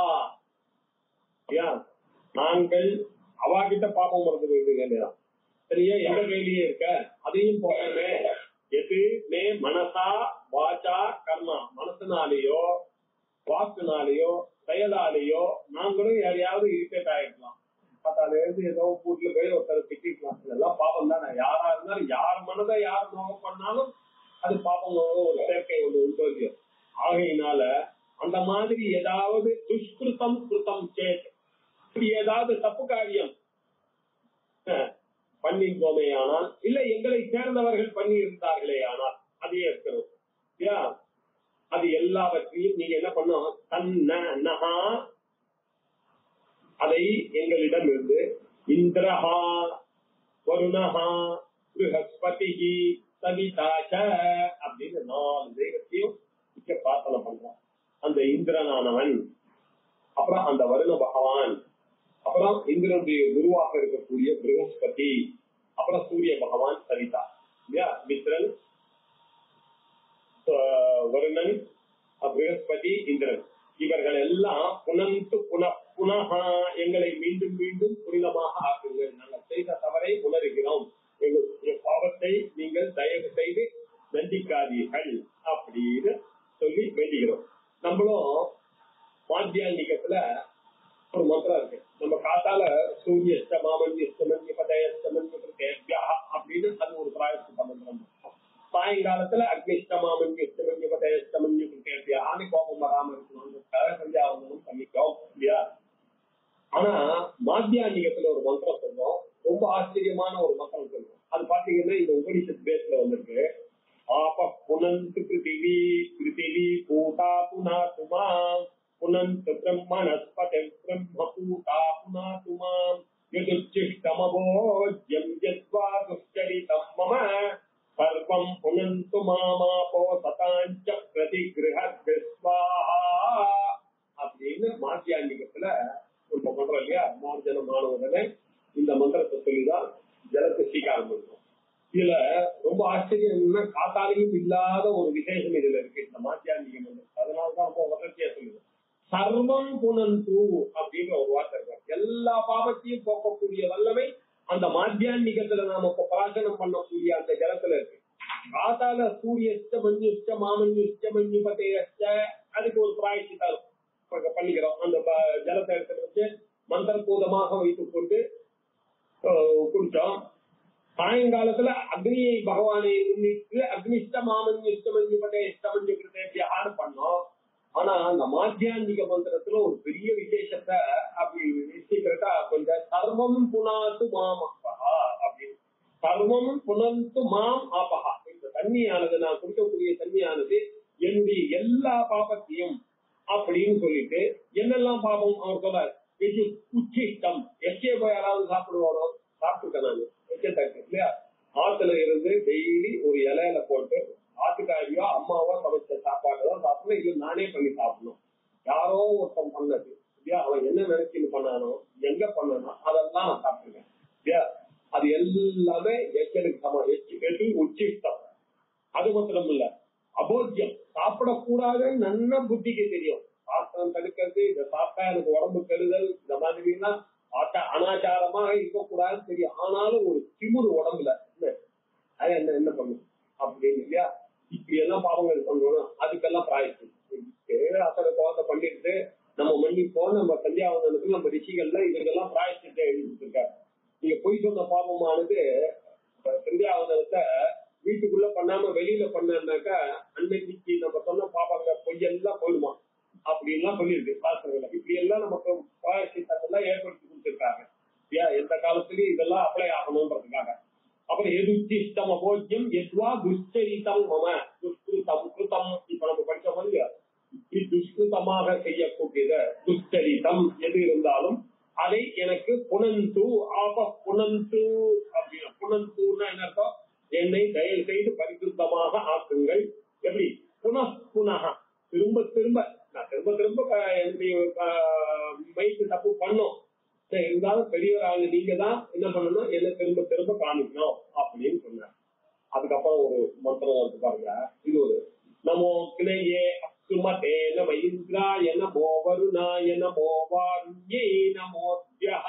யா நாங்கள் அவாகிட்ட பாப்பம் வருது இல்லையா சரியா எங்க கையிலேயே இருக்க அதையும் போகவே எது மே மனசா வாச்சா கர்மா மனசுனாலேயோ வாக்குனாலேயோ செயலாலேயோ நாங்களும் யாரையாவது இரிட்டேட் ஆயிருக்கலாம் பத்தால இருந்து ஏதோ வீட்டுல போய் ஒருத்தர் திட்டிருக்கலாம் இதெல்லாம் பாப்பம் தானே யாரா இருந்தாலும் யார் மனதை யார் நோகம் பண்ணாலும் அது பாப்பம் ஒரு சேர்க்கை ஒன்று உண்டு இல்லையோ ஆகையினால அந்த மாதிரி ஏதாவது துஷ்கிருத்தம் கிருத்தம் சேத் இப்படி ஏதாவது தப்பு காரியம் அஹ், பண்ணியிருந்தோமே ஆனால் இல்ல எங்களை சேர்ந்தவர்கள் பண்ணி இருந்தார்களே ஆனால் அதையே இருக்கணும் இல்லையா அது எல்லாவற்றையும் நீங்க என்ன பண்ணும் தன்ன நகா அதை எங்களிடம் இருந்து இந்திரஹா வருணஹா ப்ருஹஸ்பதி சவிதாச்ச அப்படின்னு நாலு தெய்வத்தையும் இங்க பிரார்த்தனை பண்றான் அந்த இந்திரனானவன் அப்புறம் அந்த வருண பகவான் அப்புறம் இந்திரனுடைய குருவாக இருக்கக்கூடிய ப்ருஹஸ்பதி அப்புறம் சூரிய பகவான் சவிதா இல்லையா மித்ரன் ஆஹ் வருணன் அஹ் ப்ருஹஸ்பதி இந்திரன் இவர்கள் எல்லாம் புனந்து புன புனகா எங்களை மீண்டும் மீண்டும் புனிதமாக ஆக்குங்கள் நாங்கள் செய்த தவறை உணர்கிறோம் எங்களுடைய பாவத்தை நீங்கள் தயவு செய்து தண்டிக்காதீர்கள் அப்படின்னு சொல்லி வேண்டுகிறோம் நம்மளும் மாத்தியானிகத்துல ஒரு மந்திரம் இருக்கு நம்ம காத்தால சூரிய மாமன்ய ஸ்தமன்ய பதயஸ்தமன்ய பிரதேபியா அப்படின்னு அது ஒரு பிராயசித்த மந்திரம் சாயங்காலத்துல அக்னிஷ்டமாமன்ய ஸ்தமன்ய பதயஸ்தமன்ய பிரதேபியா ஆனை கோபம் வராம இருக்கணும்ன்றதுக்காக சந்தியாவந்தனம் பண்ணிக்கோம் இல்லையா ஆனா மாத்தியானிகத்துல ஒரு மந்திரம் சொல்றோம் ரொம்ப ஆச்சரியமான ஒரு மந்திரம் சொல்றோம் அது பாத்தீங்கன்னா இந்த உபனிஷத் பேஸ்ல வந்திருக்கு ஆப புனந்து பிருத்திவி பிருத்திவி பூதா புனா துமாம் புனந்து பிரம்மணஸ்பதி பிரம்ம பூதா புனா துமாம் யதுச்சிஷ்டமபோஜ்யம் யத்வா துஷ்டரிதம் மம சர்வம் புனந்து மாமாபோ சதாஞ்ச பிரதிகிருஹஸ்வாஹா அப்படின்னு மாத்தியாண்டிகத்துல ஒரு மந்திரம் இல்லையா மார்ஜனமான உடனே இந்த மந்திரத்தை சொல்லிதான் ஜலத்தை சீக்காரம் பண்றோம் இதுல ரொம்ப ஆச்சரியம் என்னன்னா காத்தாலையும் இல்லாத ஒரு விசேஷம் இதுல இருக்கு இந்த மாத்தியாண்டிக மந்திரம் அதனாலதான் ரொம்ப வசதியா சொல்லுது சர்வம் புனந்து அப்படின்ற ஒரு வார்த்தை இருக்கு எல்லா பாவத்தையும் போக்கக்கூடிய வல்லமை அந்த மாத்தியாண்டிகத்துல நாம இப்ப பராசனம் பண்ணக்கூடிய அந்த ஜலத்துல இருக்கு காத்தால சூரியஸ்ட மஞ்சுஷ்ட மாமஞ்சுஷ்ட மஞ்சு பத்தையஸ்ட அதுக்கு ஒரு பிராயச்சித்தம் இப்ப பண்ணிக்கிறோம் அந்த ப- ஜலத்தை எடுத்து வச்சு மந்திரபூதமாக வைத்துக் கொண்டு அஹ், குடிச்சோம் சாயங்காலத்துல அக்னியை பகவானை முன்னிட்டு அக்னிஷ்ட மாமஞ்சுஷ்ட மஞ்சு பத்தையஷ்ட மஞ்சு கிருத்தேபியான்னு பண்ணோம் ஆனா அந்த மாத்தியாந்திக மந்திரத்துல ஒரு பெரிய விசேஷத்தை அப்படி சீக்கிரட்டா கொஞ்சம் சர்வம் புனாத்து மாம் அப்பஹா அப்படின்னு சர்வம் புனந்து மாம் ஆபஹா இந்த தண்ணியானது நான் குடிக்கக்கூடிய தண்ணியானது என்னுடைய எல்லா பாபத்தையும் அப்படின்னு சொல்லிட்டு என்னெல்லாம் பாபம் அவர் சொல்றாரு இது உச்சிஷ்டம் எச்சே போய் யாராவது சாப்பிடுவாரோ சாப்பிட்டுட்டேன் நான் எச்சே தட்டு இல்லையா ஆத்துல இருந்து டெய்லி ஒரு இலையில போட்டு ஆத்துக்காரியோ அம்மாவோ சமைச்ச சாப்பாடு தான் சாப்பிடணும் இது நானே பண்ணி சாப்பிடணும் யாரோ ஒருத்தன் பண்ணது இல்லையா அவன் என்ன நினைச்சுன்னு பண்ணானோ எங்க பண்ணனோ அதெல்லாம் நான் சாப்பிட்டுருக்கேன் இல்லையா அது எல்லாமே எச்சலுக்கு சமம் எச்சு எது உச்சிஷ்டம் அது மாத்திரம் இல்ல அபோத்தியம் சாப்பிடக்கூடாதுன்னு நல்ல புத்திக்கு தெரியும் சாஸ்திரம் தடுக்கிறது இதை சாப்பிட்டா எனக்கு உடம்பு கெடுதல் இந்த மாதிரி எல்லாம் ஆச்சா- அனாச்சாரமாக இருக்கக்கூடாதுன்னு தெரியும் ஆனாலும் ஒரு திமுரு உடம்புல என்ன அது என்ன என்ன பண்ணும் அப்படின்னு இல்லையா இப்படி எல்லாம் பாவங்கள் பண்ணணும் அதுக்கெல்லாம் பிராய்ச்சி அசட குழந்தை பண்ணிட்டு நம்ம மன்னிப்போம் நம்ம சந்தியாவந்தனுக்கு நம்ம ரிஷிகள்ல இதுக்கெல்லாம் பிராயச்சித்தை எழுதி கொடுத்துருக்காரு நீங்க பொய் சொன்ன பாவமானது அஹ், சந்தியாவந்தனத்தை வீட்டுக்குள்ள பண்ணாம வெளியில பண்ணாக்கா அன்னைக்கு நம்ம சொன்ன பாப்பாங்க பொய்யெல்லாம் போயிடுமா அப்படின்லாம் சொல்லியிருக்கு சாஸ்திரங்கள் இப்படி எல்லாம் நமக்கு பிராயச்சித்தெல்லாம் ஏற்படுத்தி கொடுத்துருக்காங்க இல்லையா எந்த காலத்துலயும் இதெல்லாம் அப்ளை ஆகணும்ன்றதுக்காக அப்புறம் எதுச்சிஷ்டம் அபோக்கியம் எத்வா துஷ்டரிதம் மம துஷ்கிருதம் கிருதம் இப்ப நம்ம படிச்ச மாதிரி இப்படி துஷ்கிருதமாக செய்யக்கூடியத துஷ்டரிதம் எது இருந்தாலும் அதை எனக்கு புனந்து ஆப புனந்து அப்படின்னா புனந்துன்னா என்ன அர்த்தம் என்னை தயவு செய்து பரிசுத்தமாக ஆக்குங்கள் எப்படி புன புனக திரும்ப திரும்ப நான் திரும்ப திரும்ப க- என்னுடைய மைக்கு தப்பு பண்ணோம் சரி, இருந்தாலும் பெரியவர் ஆளு நீங்க தான் என்ன பண்ணணும் என்ன திரும்ப திரும்ப காமிக்கணும் அப்படின்னு சொன்னார் அதுக்கப்புறம் ஒரு மந்திரம் இருக்கு பாருங்க இது ஒரு நமோ கிளையே சுமதே நம இந்திராய நமோ வருணாய நமோ வாருண்யே நமோத்யா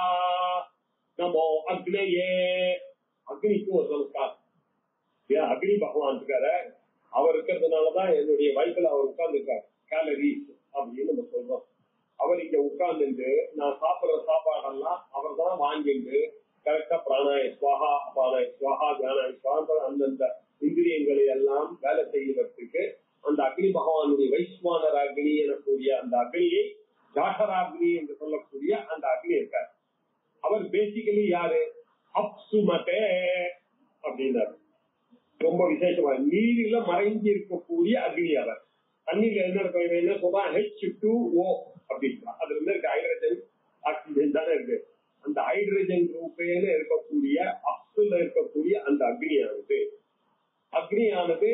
நமோ அக்னயே அக்னிக்கு ஒரு நமஸ்காரம் ஏன் அக்னி பகவான் இருக்காரு அவர் இருக்கிறதுனாலதான் என்னுடைய வயிற்றுல அவர் உட்கார்ந்துருக்காரு கேலரிஸ் அப்படின்னு நம்ம சொல்றோம் அவர் இங்க உட்கார்ந்துட்டு நான் சாப்பிடுற சாப்பாடெல்லாம் அவர் தான் வாங்கிட்டு கரெக்டா பிராணாய சுவாகா அபானாய சுவாகா தியானாய சுவாகா அந்தந்த இந்திரியங்களை எல்லாம் வேலை செய்வதற்கு அந்த அக்னி பகவானுடைய வைஸ்வானர் அக்னி எனக்கூடிய அந்த அக்னியை ஜாகராக்னி என்று சொல்லக்கூடிய அந்த அக்னி இருக்கார் அவர் பேசிக்கலி யாரு அப்சுமதே அப்படின்னாரு ரொம்ப விசேஷமா நீரில மறைஞ்சு இருக்கக்கூடிய அக்னி அவர் தண்ணியில என்ன இருக்கும் இவன் என்ன சொல்றான் ஹெச் டூ ஓ அப்படின்னா அதுல இருந்து இருக்க ஹைட்ரஜன் ஆக்சிஜன் தானே இருக்கு அந்த ஹைட்ரஜன் குரூப்பேல இருக்கக்கூடிய அப்சுல இருக்கக்கூடிய அந்த அக்னியானது அக்னியானது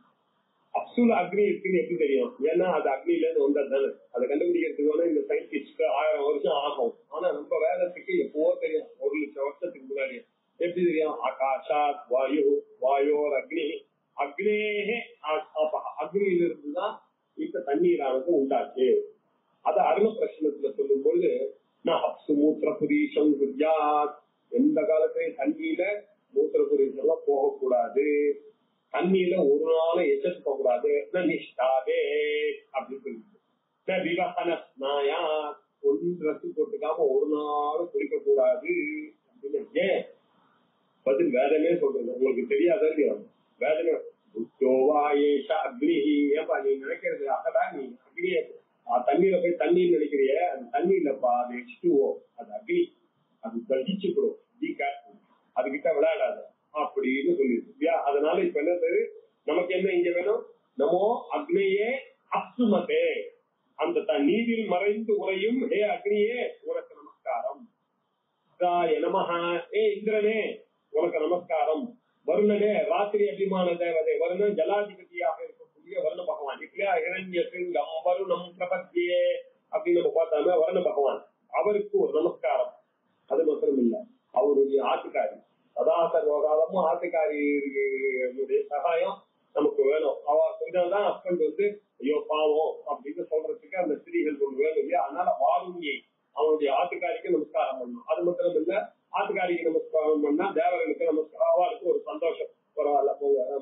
அப்சுல அக்னி இருக்குன்னு எப்படி தெரியும் ஏன்னா அது அக்னில இருந்து வந்தது தானே அதை கண்டுபிடிக்கிறதுக்கு வேணா இந்த சயின்டிஸ்ட்க்கு ஆயிரம் வருஷம் ஆகும் ஆனா நம்ம வேதத்துக்கு எப்போ தெரியும் ஒரு லட்சம் வருஷத்துக்கு முன்னாடி எப்படி தெரியும் ஆகாஷாத் வாயு வாயோர் அக்னி அக்னேகே அக்னியில இருந்து தான் இப்ப தண்ணீரானது உண்டாச்சு அத அருண பிரச்சனத்துல சொல்லும் பொழுது நான் அப்சு மூத்திர புரீஷம் குஜாத் எந்த காலத்திலையும் தண்ணியில மூத்திர புரீஷம் எல்லாம் போகக்கூடாது தண்ணியில ஒரு நாள் எச்சத்து போகக்கூடாது ந நிஷ்டாதே அப்படின்னு சொல்லிட்டு ந விவசன ஸ்நாயா ஒன்று ட்ரெஸ் போட்டுக்காம ஒரு நாளும் குளிக்க கூடாது அப்படின்னு ஏன் பதில் வேதமே சொல்றது உங்களுக்கு தெரியாத இல்லையா வேதமே புத்தோவா ஏஷ அக்னிஹி ஏப்பா நீ நினைக்கிறது அகடா நீ அக்னிய ஆ, தண்ணீர போய் தண்ணீர் நினைக்கிறிய அந்த தண்ணி இல்லப்பா அது எச் அது அக்னி அது தகிச்சுக்கிறோம் பி கேர்ஃபுல் அதுகிட்ட விளையாடாத அப்படின்னு சொல்லிருக்கு இல்லையா அதனால இப்ப என்னது நமக்கு என்ன இங்க வேணும் நமோ அக்னியே அப்சுமதே அந்த த- நீரில் மறைந்து உறையும் ஹே அக்னியே உனக்கு நமஸ்காரம் இந்திராய நமஹ ஏ இந்திரனே உனக்கு நமஸ்காரம் வருணனே ராத்திரி அபிமான தேவதை வருணன் ஜலாதிபதியாக இருக்கக்கூடிய வருண பகவான் இல்லையா இரண்ய சிங்கம் வருணம் பிரபத்தியே அப்படின்னு நம்ம பார்த்தாங்க வருண பகவான் அவருக்கு ஒரு நமஸ்காரம் அது மாத்திரம் இல்ல அவருடைய ஆட்டுக்காரி சதா சர்வகாலமும் ஆட்டுக்காரியுடைய சகாயம் நமக்கு வேணும் அவ கொஞ்சம்தான் ஹஸ்பண்ட் வந்து ஐயோ பாவம் அப்படின்னு சொல்றதுக்கு அந்த ஸ்திரீகள் ஒன்று வேணும் இல்லையா அதனால வாருண்யை அவனுடைய ஆட்டுக்காரிக்கு நமஸ்காரம் பண்ணணும் அது மாத்திரம் இல்ல ஆட்டுக்காரிக்கு நமஸ்காரம் பண்ணா தேவர்களுக்கு நமஸ்காரம் அவளுக்கு ஒரு சந்தோஷம் பரவாயில்ல போங்க நம்ம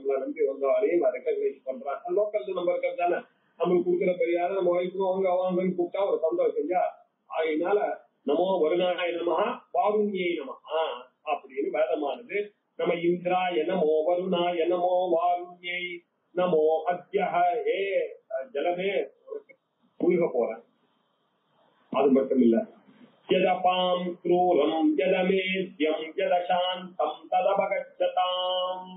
நம்மள நம்பி வந்தவாரையும் நான் ரெக்கக்னைஸ் பண்றேன் லோக்கல் நம்ம இருக்கிறது தானே நம்மளுக்கு கொடுக்குற பெரியார நம்ம வயசுக்கு அவங்க அவங்கன்னு கூப்பிட்டா ஒரு சந்தோஷம் செஞ்சா அதனால நமோ வருணாய நமஹா வாருண்யை நமஹா அப்படின்னு வேதமானது நம்ம இந்திராய நமோ வருணாய நமோ வாருண்யை நமோ அத்தியஹ ஏ ஜலமே முழுக போறேன் அது மட்டும் இல்ல यदपाम् क्रूरम् यदमेद्यम् यदशान्तम् तदपगच्छताम्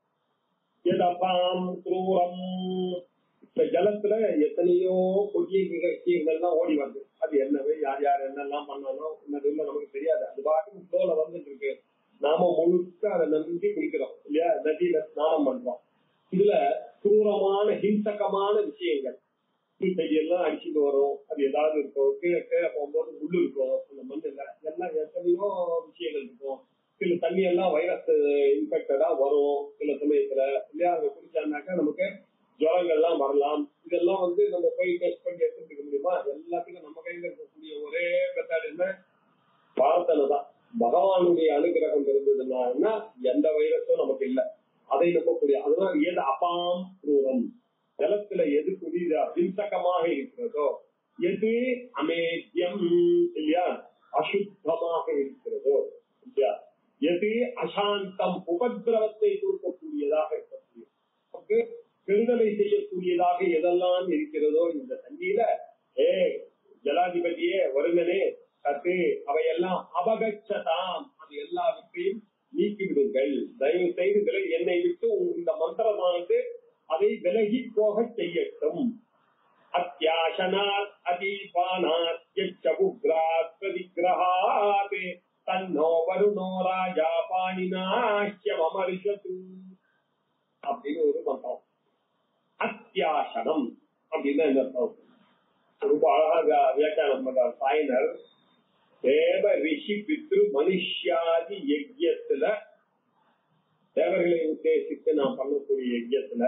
यदपाम् क्रूरम् இந்த ஜலத்துல எத்தனையோ கொடிய நிகழ்ச்சிகள்லாம் ஓடி வருது அது என்னது யார் யார் என்னெல்லாம் பண்ணாலும் என்னதுன்னு நமக்கு தெரியாது அது பாட்டுக்கு ஃப்ளோல வந்துட்டு இருக்கு நாம முழுக்க அதை நம்பி குடிக்கிறோம் இல்லையா நதியில ஸ்நானம் பண்றோம் இதுல குரூரமான ஹிம்சகமான விஷயங்கள் எல்லாம் அடிச்சுட்டு வரும் அது ஏதாவது இருக்கும் கீழே கீழே போகும்போது முள்ளு இருக்கும் அந்த மண்ணுல எல்லாம் எத்தனையோ விஷயங்கள் இருக்கும் சில தண்ணி எல்லாம் வைரஸ் இன்ஃபெக்டடா வரும் சில சமயத்துல இல்லையா அங்க குடிச்சாருனாக்கா நமக்கு ஜுரங்கள்லாம் வரலாம் இதெல்லாம் வந்து நம்ம போய் டெஸ்ட் பண்ணி எடுத்துக்க முடியுமா எல்லாத்துக்கும் நம்ம கையில இருக்கக்கூடிய ஒரே மெத்தட் என்ன பிரார்த்தனை தான் பகவானுடைய அனுகிரகம் இருந்ததுன்னா எந்த வைரஸும் நமக்கு இல்லை அதை நம்பக்கூடிய அதனால ஏது அபாம் குரூரம் ஜலத்துல எது புதிதா ஹிம்சகமாக இருக்கிறதோ எது அமேத்தியம் இல்லையா அசுத்தமாக இருக்கிறதோ இல்லையா எது அசாந்தம் உபதிரவத்தை கொடுக்கக்கூடியதாக இருக்கக்கூடிய நமக்கு பெறுதலை செய்யக்கூடியதாக எதெல்லாம் இருக்கிறதோ இந்த தண்ணீர ஏ ஜனாதிபதியே வருங்கனே கத்து அவையெல்லாம் அபகச்சதாம் அது எல்லாவற்றையும் நீக்கிவிடுங்கள் தயவு செய்து விலகி என்னை விட்டு இந்த மந்திரமானது அதை விலகி போக செய்யட்டும் அத்தியாசனாத் அதீபானாத் யச்சபுக்ராத் பிரதிகிரஹாத் தன்னோ வருணோ ராஜா பாணினாஹ்யம் அமர்ஷது அப்படின்னு ஒரு மந்திரம் அத்தியாசனம் அப்படின்னு என்ன அர்த்தம் ரொம்ப அழகாக வியாக்கியானம் பண்றார் சாயினர் தேவ ரிஷி பித்ரு மனுஷியாதி யஜ்யத்துல தேவர்களை உத்தேசித்து நாம் பண்ணக்கூடிய யஜ்யத்துல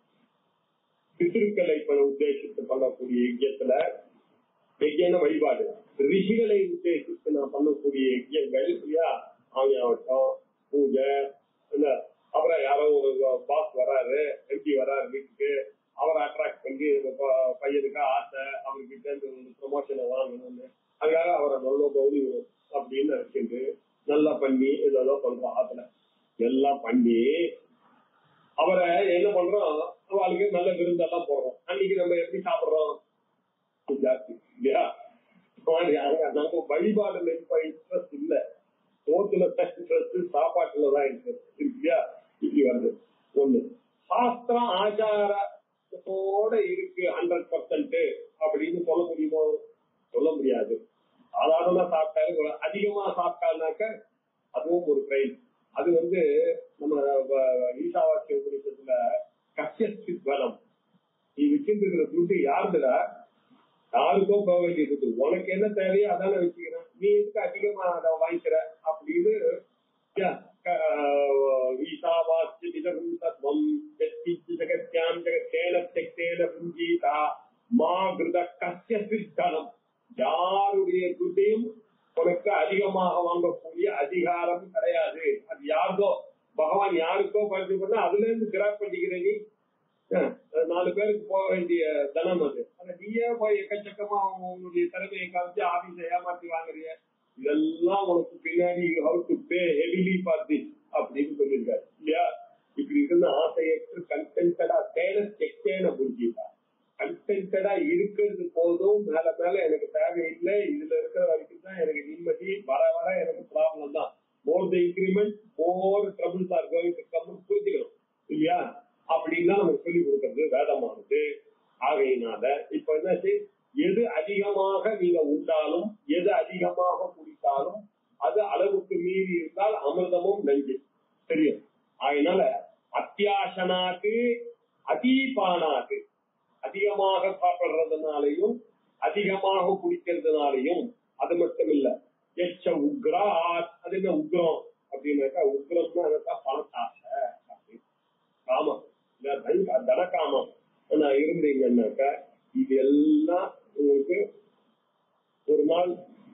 பித்ருக்களை உத்தேசித்து பண்ணக்கூடிய யஜ்யத்துல யஜ்யன வழிபாடு ரிஷிகளை உத்தேசித்து நாம் பண்ணக்கூடிய யஜ்யங்கள் இல்லையா ஆவியாவட்டம் பூஜை இல்ல அப்புறம் யாரோ ஒரு பாஸ் வராரு எம்பி வராரு வீட்டுக்கு அவரை அட்ராக்ட் பண்ணி பையனுக்கு ஆசை அவர்கிட்ட இருந்து ஒரு ப்ரொமோஷனை வாங்கணும்னு அதுக்காக அவரை நல்ல கௌரிவம் அப்படின்னு நினைச்சிட்டு நல்லா பண்ணி இதெல்லாம் பண்றோம் ஆத்துல எல்லாம் பண்ணி அவரை என்ன பண்றோம் அவளுக்கு நல்ல விருந்தெல்லாம் போடுறோம் அன்னைக்கு நம்ம எப்படி சாப்பிடுறோம் ஜாஸ்தி இல்லையா நம்ம வழிபாடுல இப்ப இன்ட்ரெஸ்ட் இல்ல சோத்துல இன்ட்ரெஸ்ட் சாப்பாட்டுல தான் இன்ட்ரெஸ்ட் இல்லையா இப்படி வருது ஒண்ணு சாஸ்திரம் ஆச்சாரத்தோட இருக்கு ஹண்ட்ரட் பர்சன்ட் அப்படின்னு சொல்ல முடியுமோ சொல்ல முடியாது சாதாரணமா சாப்பிட்டாரு அதிகமா சாப்பிட்டாருனாக்க அதுவும் ஒரு கிரைம் அது வந்து நம்ம ஈசாவாசிய உபநிஷத்துல கஷ்யஸ்தி பலம் நீ வச்சிருக்கிற துட்டு யாருதுடா யாருக்கோ போக வேண்டியது உனக்கு என்ன தேவையோ அதானே வச்சுக்கிறேன் நீ எதுக்கு அதிகமா அதை வாங்கிக்கிற அப்படின்னு ஈசாவாசியம் தத்வம் ஜகத்யாம் ஜகத்தேன தெக்தேன புஞ்சீதா மா கிருத கஷ்யஸ்தி தலம் யாருடைய துட்டையும் உனக்கு அதிகமாக வாங்கக்கூடிய அதிகாரம் கிடையாது அது யாருக்கோ பகவான் யாருக்கோ பரிசு பண்ணா அதுல இருந்து கிராப் பண்ணிக்கிற நீ நாலு பேருக்கு போக வேண்டிய தனம் அது ஆனா நீயே போய் எக்கச்சக்கமா உன்னுடைய திறமையை காமிச்சு ஆபீஸ ஏமாத்தி வாங்குறிய இதெல்லாம் உனக்கு பின்னாடி how to pay heavily for this அப்படின்னு சொல்லியிருக்காரு இல்லையா இப்படி இருந்த ஆசையற்று கண்டென்டடா தேன செக்கேன புரிஞ்சுட்டா கண்டென்டடா இருக்கிறது போதும் மேல மேல எனக்கு தேவையில்லை இதுல இருக்கிற வரைக்கும் தான் எனக்கு நிம்மதி வர வர எனக்கு ப்ராப்ளம் தான் more the increment more troubles are going to come புரிஞ்சுக்கணும் இல்லையா அப்படின்னா நமக்கு சொல்லி கொடுக்கறது வேதமானது ஆகையினால இப்ப என்னாச்சு எது அதிகமாக நீங்க உண்டாலும் எது அதிகமாக குடித்தாலும் அது அளவுக்கு மீறி இருந்தால் அமிர்தமும் நஞ்சு தெரியும் அதனால அத்தியாசனாக்கு அதீபானாக்கு அதிகமாக சாப்பிடுறதுனாலையும் அதிகமாக குடிக்கிறதுனாலையும் அது மட்டும் இல்ல எச்ச உக்ரா அது என்ன உக்ரம் அப்படின்னாக்கா உக்ரம்னா என்னக்கா பணத்தாசை காமம் தனகாமம் நான் இருந்தீங்கன்னாக்கா இது எல்லாம் உங்களுக்கு ஒரு நாள்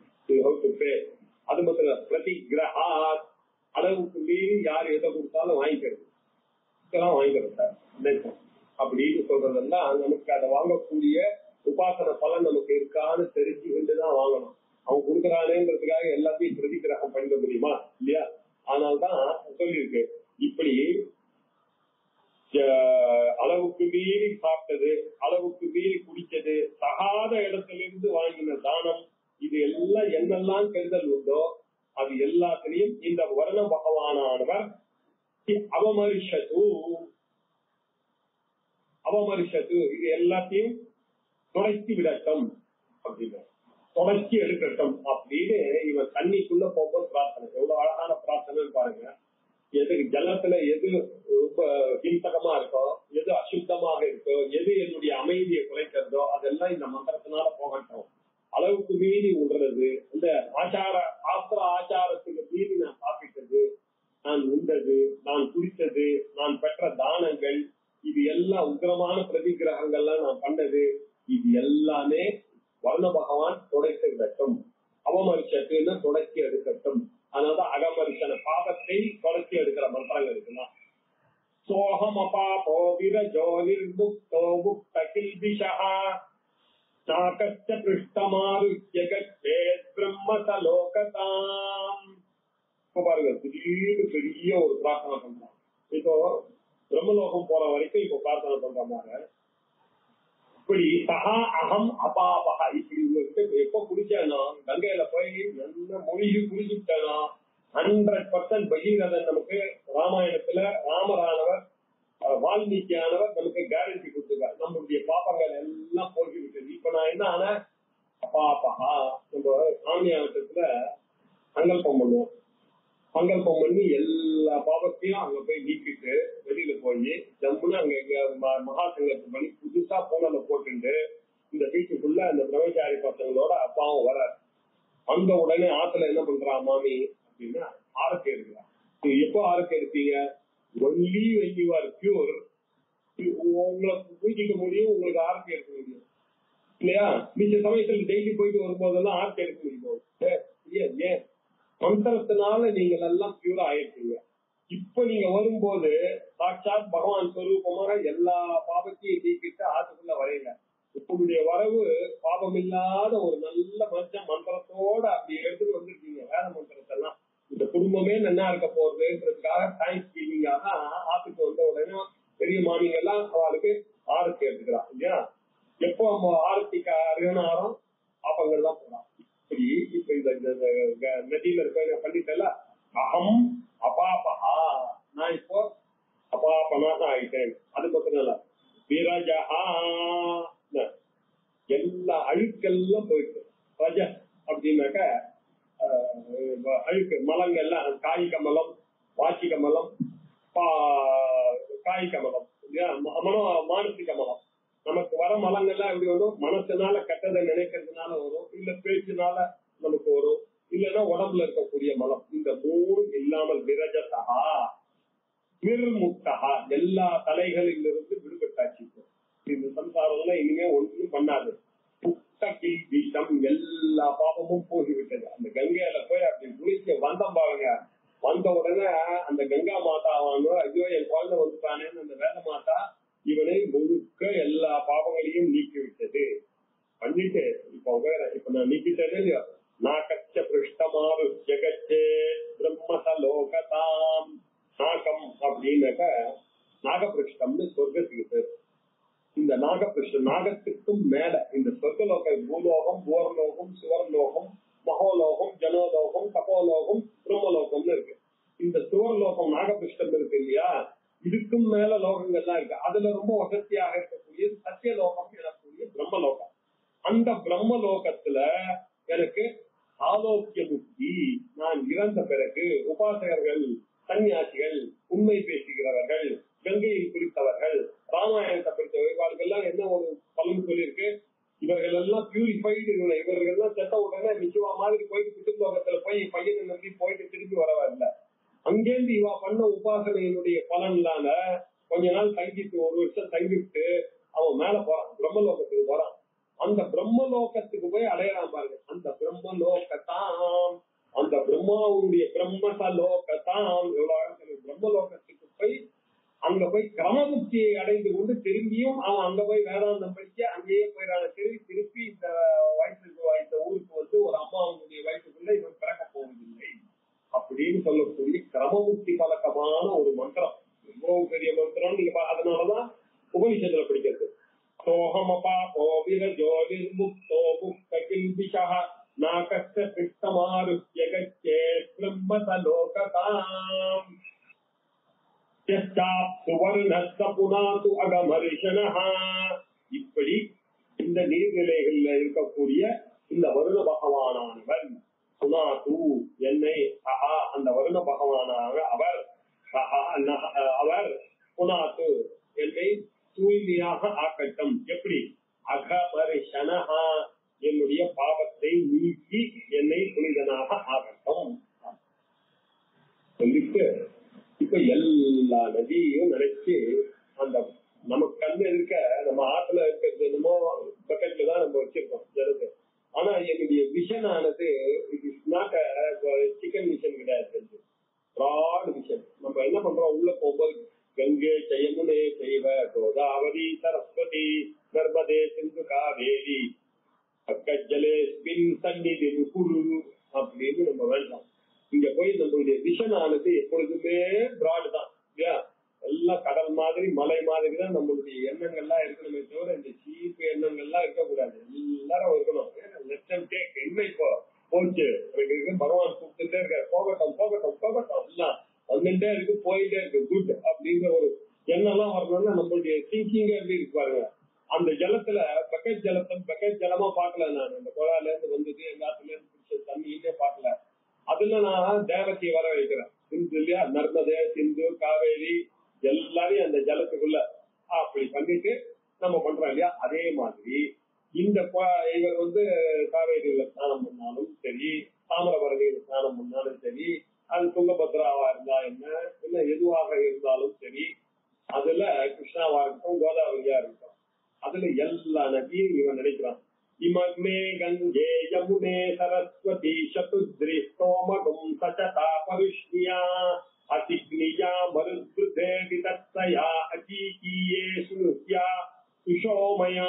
அது மட்டும் இல்ல பிரதி கிரகா அளவுக்கு மீறி யார் எதை கொடுத்தாலும் வாங்கிக்கிறது இதெல்லாம் வாங்கிக்கிறோம் சார் நினைப்போம். அப்படின்னு சொல்றதெல்லாம் நமக்கு அதை வாங்கக்கூடிய உபாசன பலன் நமக்கு இருக்கான்னு தெரிஞ்சுக்கிட்டு தான் வாங்கணும் அவன் கொடுக்குறானேங்கிறதுக்காக எல்லாத்தையும் பிரதிகிரகம் பண்ணிட முடியுமா இல்லையா அதனால்தான் சொல்லியிருக்கு இப்படி அஹ், அளவுக்கு மீறி சாப்பிட்டது அளவுக்கு மீறி குடிச்சது தகாத இடத்திலிருந்து வாங்கின தானம் இது எல்லாம் என்னெல்லாம் கருதல் உண்டோ அது எல்லாத்திலையும் இந்த வருண பகவானானவர் அவமரிஷது அவமரிஷது இது எல்லாத்தையும் துடைச்சி விடட்டும் அப்படின்னு தொடச்சி எடுக்கட்டும் அப்படின்னு இவன் தண்ணிக்குள்ள போகும்போது பிரார்த்தனை எவ்வளவு அழகான பிரார்த்தனைன்னு பாருங்க எது ஜலத்துல எது ரொம்ப ஹிம்சகமா இருக்கோ எது அசுத்தமாக இருக்கோ எது என்னுடைய அமைதியை குறைக்கிறதோ அதெல்லாம் இந்த மந்திரத்தினால போகட்டும் அளவுக்கு மீறி விடுறது இந்த ஆச்சார சாஸ்திர ஆச்சாரத்துக்கு மீறி நான் சாப்பிட்டது நான் உண்டது நான் குடித்தது நான் பெற்ற தானங்கள் இது எல்லாம் உக்கிரமான பிரதிகிரகங்கள்லாம் நான் பண்ணது இது எல்லாமே வர்ண பகவான் துடைத்து விடட்டும் அவமரிசத்துன்னு தொடச்சி எடுக்கட்டும் அதனாலதான் அகமரிசன பாதத்தை தொடச்சி எடுக்கிற மந்திரங்கள் இருக்குல்லாம் சோகம் அபாபோ விரஜோ நிர்முக்தோ முக்த கில்பிஷா நாகச்ச பிருஷ்டமாருத்ய கட்டே பிரம்மசலோகதாம் இப்ப பாருங்க திடீர்னு பெரிய ஒரு பிரார்த்தனை பண்றான் இப்போ பிரம்மலோகம் போற வரைக்கும் இப்போ பிரார்த்தனை பண்ற மாதிரி இப்படி சகா அகம் அபாபகா இப்படி உங்களுக்கு எப்ப குடிச்சேனோ கங்கையில போய் நல்ல மொழிகி குடிச்சுட்டேனோ ஹண்ட்ரட் பர்சன்ட் பகீரதன் நமக்கு ராமாயணத்துல ராமரானவர் அஹ், வால்மீகியானவர் நமக்கு கேரண்டி கொடுத்துருக்காரு நம்மளுடைய பாப்பங்கள் எல்லாம் போய்விட்டது இப்ப நான் என்ன ஆனேன் அபாபகா நம்ம சாமியானத்துல சங்கல்பம் பண்ணுவோம் சங்கல்பம் பண்ணி எல்லா பாவத்தையும் அங்க போய் நீக்கிட்டு வெளியில போய் ஜம்முன்னு அங்க இங்க ம- மகா சங்கல்பம் பண்ணி புதுசா பூனல போட்டுட்டு இந்த வீட்டுக்குள்ள அந்த பிரம்மச்சாரி பசங்களோட அப்பாவும் வர வந்த உடனே ஆத்துல என்ன பண்றா மாமி அப்படின்னா ஆரத்தி எடுக்கிறா நீங்க எப்போ ஆரத்தி எடுப்பீங்க only when you are pure உங்களை பூஜிக்க முடியும் உங்களுக்கு ஆரத்தி எடுக்க முடியும் இல்லையா மிச்ச சமயத்துல டெய்லி போயிட்டு வரும்போதெல்லாம் ஆர்த்தி எடுக்க முடியுமோ ஏ- ஏன் ஏன் மந்திரத்தினால நீங்கள் எல்லாம் பியூரா ஆயிருக்கீங்க இப்ப நீங்க வரும்போது சாட்சாத் பகவான் ஸ்வரூபமாக எல்லா பாபத்தையும் நீக்கிட்டு ஆத்துக்குள்ள வரையுங்க உங்களுடைய வரவு பாபம் இல்லாத ஒரு நல்ல மனுஷன் மந்திரத்தோட அப்படி எடுத்துட்டு வந்திருக்கீங்க வேத மந்திரத்தெல்லாம் இந்த குடும்பமே நல்லா இருக்க போறதுன்றதுக்காக தேங்க்ஸ் கிவிங்காக ஆத்துக்கு வந்த உடனே பெரிய மாமிங்க எல்லாம் அவளுக்கு ஆரத்தி எடுத்துக்கிறான் இல்லையா எப்போ நம்ம ஆரத்திக்கு அருகனாரம் பாப்பங்கள் தான் போறான் இப்படி இப்ப இந்த இந்த- இந்த க- நதியில இருக்க பண்ணிட்டல அகம் அபாபகா நான் இப்போ அபாபனாக ஆயிட்டேன் அது மட்டும் இல்ல விரஜஹா எல்லா அழுக்கெல்லாம் போயிட்டு ரஜ அப்படின்னாக்க ஆஹ், அழுக்கு மலங்கள்லாம் காய் கமலம் வாசி கமலம் பா- காய் கமலம் இல்லையா ம- மனோ மானசிக மலம் நமக்கு வர மலங்கள்லாம் எப்படி வரும் மனசுனால கெட்டதை நினைக்கிறதுனால வரும் இல்ல பேச்சுனால நமக்கு வரும் இல்லைன்னா உடம்புல இருக்கக்கூடிய மலம் இந்த மூணு இல்லாமல் விரஜசகா நிர்முக்தகா எல்லா தலைகளிலிருந்து விடுபட்டாச்சு இப்போ. இந்த சம்சாரம்ல இனிமே ஒன்றும் பண்ணாது புத்த கில்பீஷம் எல்லா பாவமும் போய்விட்டது அந்த கங்கையில போய் அப்படி குளிக்க வந்தோம் பாருங்க வந்த உடனே அந்த கங்கா மாதா வாங்க ஐயோ என் குழந்தை வந்துட்டானேன்னு அந்த வேத மாதா இவனை முழுக்க எல்லா பாவங்களையும் நீக்கி விட்டது பண்ணிட்டு இப்ப வேற இப்ப நான் நீக்கிட்டதே இல்லையா நாகச்ச பிருஷ்டமாறு ஜெகச்சே பிரம்மச லோகதாம் நாகம் அப்படின்னாக்க நாகபிருஷ்டம்னு சொர்க்கத்துக்கு பேர் இந்த நாகபிருஷ்ண நாகத்துக்கும் மேல இந்த சொர்க்கலோக பூலோகம் பூர்லோகம் சுவர்லோகம் மகோலோகம் ஜனோலோகம் தபோலோகம் பிரம்மலோகம்னு இருக்கு இந்த சுவர்லோகம் நாகபிருஷ்டம் இருக்கு இல்லையா இதுக்கும் மேல லோகங்கள்லாம் இருக்கு அதுல ரொம்ப வசதியாக இருக்கக்கூடிய சத்தியலோகம் எனக்கூடிய பிரம்மலோகம் அந்த பிரம்மலோகத்துல எனக்கு ஆலோக்கிய முக்தி நான் இறந்த பிறகு உபாசகர்கள் சன்னியாசிகள் உண்மை பேசுகிறவர்கள் கங்கையில் குளித்தவர்கள் ராமாயணத்தை படித்த இவர்களுக்கெல்லாம் என்ன ஒரு பலன் சொல்லியிருக்கு இவர்கள் எல்லாம் பியூரிஃபைடு இவர்கள் எல்லாம் செத்த உடனே நிச்சயமா மாதிரி போயிட்டு பிட்டுலோகத்துல போய் பையனை நம்பி போயிட்டு திரும்பி வரவா இல்ல அங்கேருந்து இவா பண்ண உபாசனையினுடைய பலன்லான கொஞ்ச நாள் தங்கிட்டு ஒரு வருஷம் தங்கிட்டு அவன் மேல போறான் பிரம்மலோகத்துக்கு போறான் அந்த பிரம்மலோகத்துக்கு போய் அடையறான் பாருங்க அந்த பிரம்மலோகத்தாம் அந்த பிரம்மாவுடைய பிரம்மச லோகத்தாம் எவ்வளவு அழகா சொல்லுது. பிரம்மலோகத்துக்கு போய் அங்க போய் கிரமமுக்தியை அடைந்து கொண்டு திரும்பியும் அவன் அங்க போய் வேதாந்தம் படிக்க அங்கேயே போயிடான திரும்பி திருப்பி இந்த வயசுக்கு இந்த ஊருக்கு வந்து ஒரு அம்மாவுடைய வயசுக்குள்ள இவன் பிறக்க போவதில்லை அப்படின்னு சொல்லக்கூடிய கிரமமுக்தி பழக்கமான ஒரு மந்திரம் எவ்வளவு பெரிய மந்திரம் நீங்க பா- அதனாலதான் உபனிஷத்துல படிக்கிறது சோகமபா கோவிர ஜோதிர் முக்தோ முக்த கில்பிஷா நாகஸ்த கிருஷ்ணமாருஷ்ய கச்சே பிரம்மதலோகதாம் சுவர்ணஸ்த புனாத்து அகமரிஷனஹ இப்படி இந்த நீர்நிலைகள்ல இருக்கக்கூடிய இந்த வருண பகவானானவர் புனாத்து என்னை அஹா அந்த வருண பகவானாக அவர் சஹா நஹ- அவர் புனாத்து என்னை தூய்மையாக ஆக்கட்டும் எப்படி அகமரிஷனஹா என்னுடைய பாவத்தை நீக்கி என்னை புனிதனாக ஆக்கட்டும் சொல்லிட்டு இப்ப எல்லா நதியையும் நினைச்சு அந்த நமக்கு கண்ணு இருக்க நம்ம ஆத்துல இருக்கிறது என்னமோ பக்கெட்ல தான் நம்ம வச்சிருக்கோம் ஜலத்தை ஆனா என்னுடைய விஷன் ஆனது it is not chicken vision கிடையாது ப்ராட் விஷன் நம்ம என்ன பண்றோம் உள்ள போகும்போது கங்கை ஜெயமுனே செய்வ கோதாவதி சரஸ்வதி நர்மதே சிந்து காவேரி அக்கஜலே ஸ்பின் சந்நிதி குரு அப்படின்னு நம்ம வேண்டாம் இங்க போய் நம்மளுடைய விஷன் ஆனது எப்பொழுதுமே பிராட் தான் இல்லையா எல்லாம் கடல் மாதிரி மலை மாதிரி தான் நம்மளுடைய எண்ணங்கள்லாம் இருக்கணுமே தவிர இந்த சீப்பு எண்ணங்கள்லாம் இருக்கக்கூடாது எல்லாரும் இருக்கணும் லட்சம் கேக் என்ன இப்போ போச்சு எனக்கு இருக்கு பகவான் கூப்பிட்டுட்டே இருக்காரு போகட்டும் போகட்டும் போகட்டும் எல்லாம் வந்துட்டே இருக்கு போயிட்டே இருக்கு குட் அப்படிங்கிற ஒரு எண்ணம்லாம் வரணும்னா நம்மளுடைய திங்கிங் எப்படி இருக்கு பாருங்க அந்த ஜலத்துல பக்கெட் ஜலத்தை பக்கெட் ஜலமா பார்க்கல நான் அந்த குழால இருந்து வந்தது எங்க ஆத்துல இருந்து பிடிச்ச தண்ணியே பார்க்கல அதுல நான் தேவத்தையை வர வைக்கிறேன் சிந்து இல்லையா நர்மதே சிந்து காவேரி எல்லாரையும் அந்த ஜலத்துக்குள்ள அப்படி பண்ணிட்டு நம்ம பண்றோம் இல்லையா அதே மாதிரி இந்த ப- இவர் வந்து காவேரியில ஸ்நானம் பண்ணாலும் சரி தாமிரபரணியில ஸ்நானம் பண்ணாலும் சரி அது துங்கபத்ராவா இருந்தா என்ன இல்ல எதுவாக இருந்தாலும் சரி அதுல கிருஷ்ணாவா இருக்கட்டும் கோதாவரியா இருக்கட்டும் அதுல எல்லா நதியும் இவன் நினைக்கிறான் இமக்னே கங்கே யமுனே சரஸ்வதி சதுத்ரி ஸ்தோமகும் சச்சதா பருஷ்ணியா அதிக்னியா மருத்ருதே விதத்தயா அகீகியே சுனுஷ்யா சுஷோமயா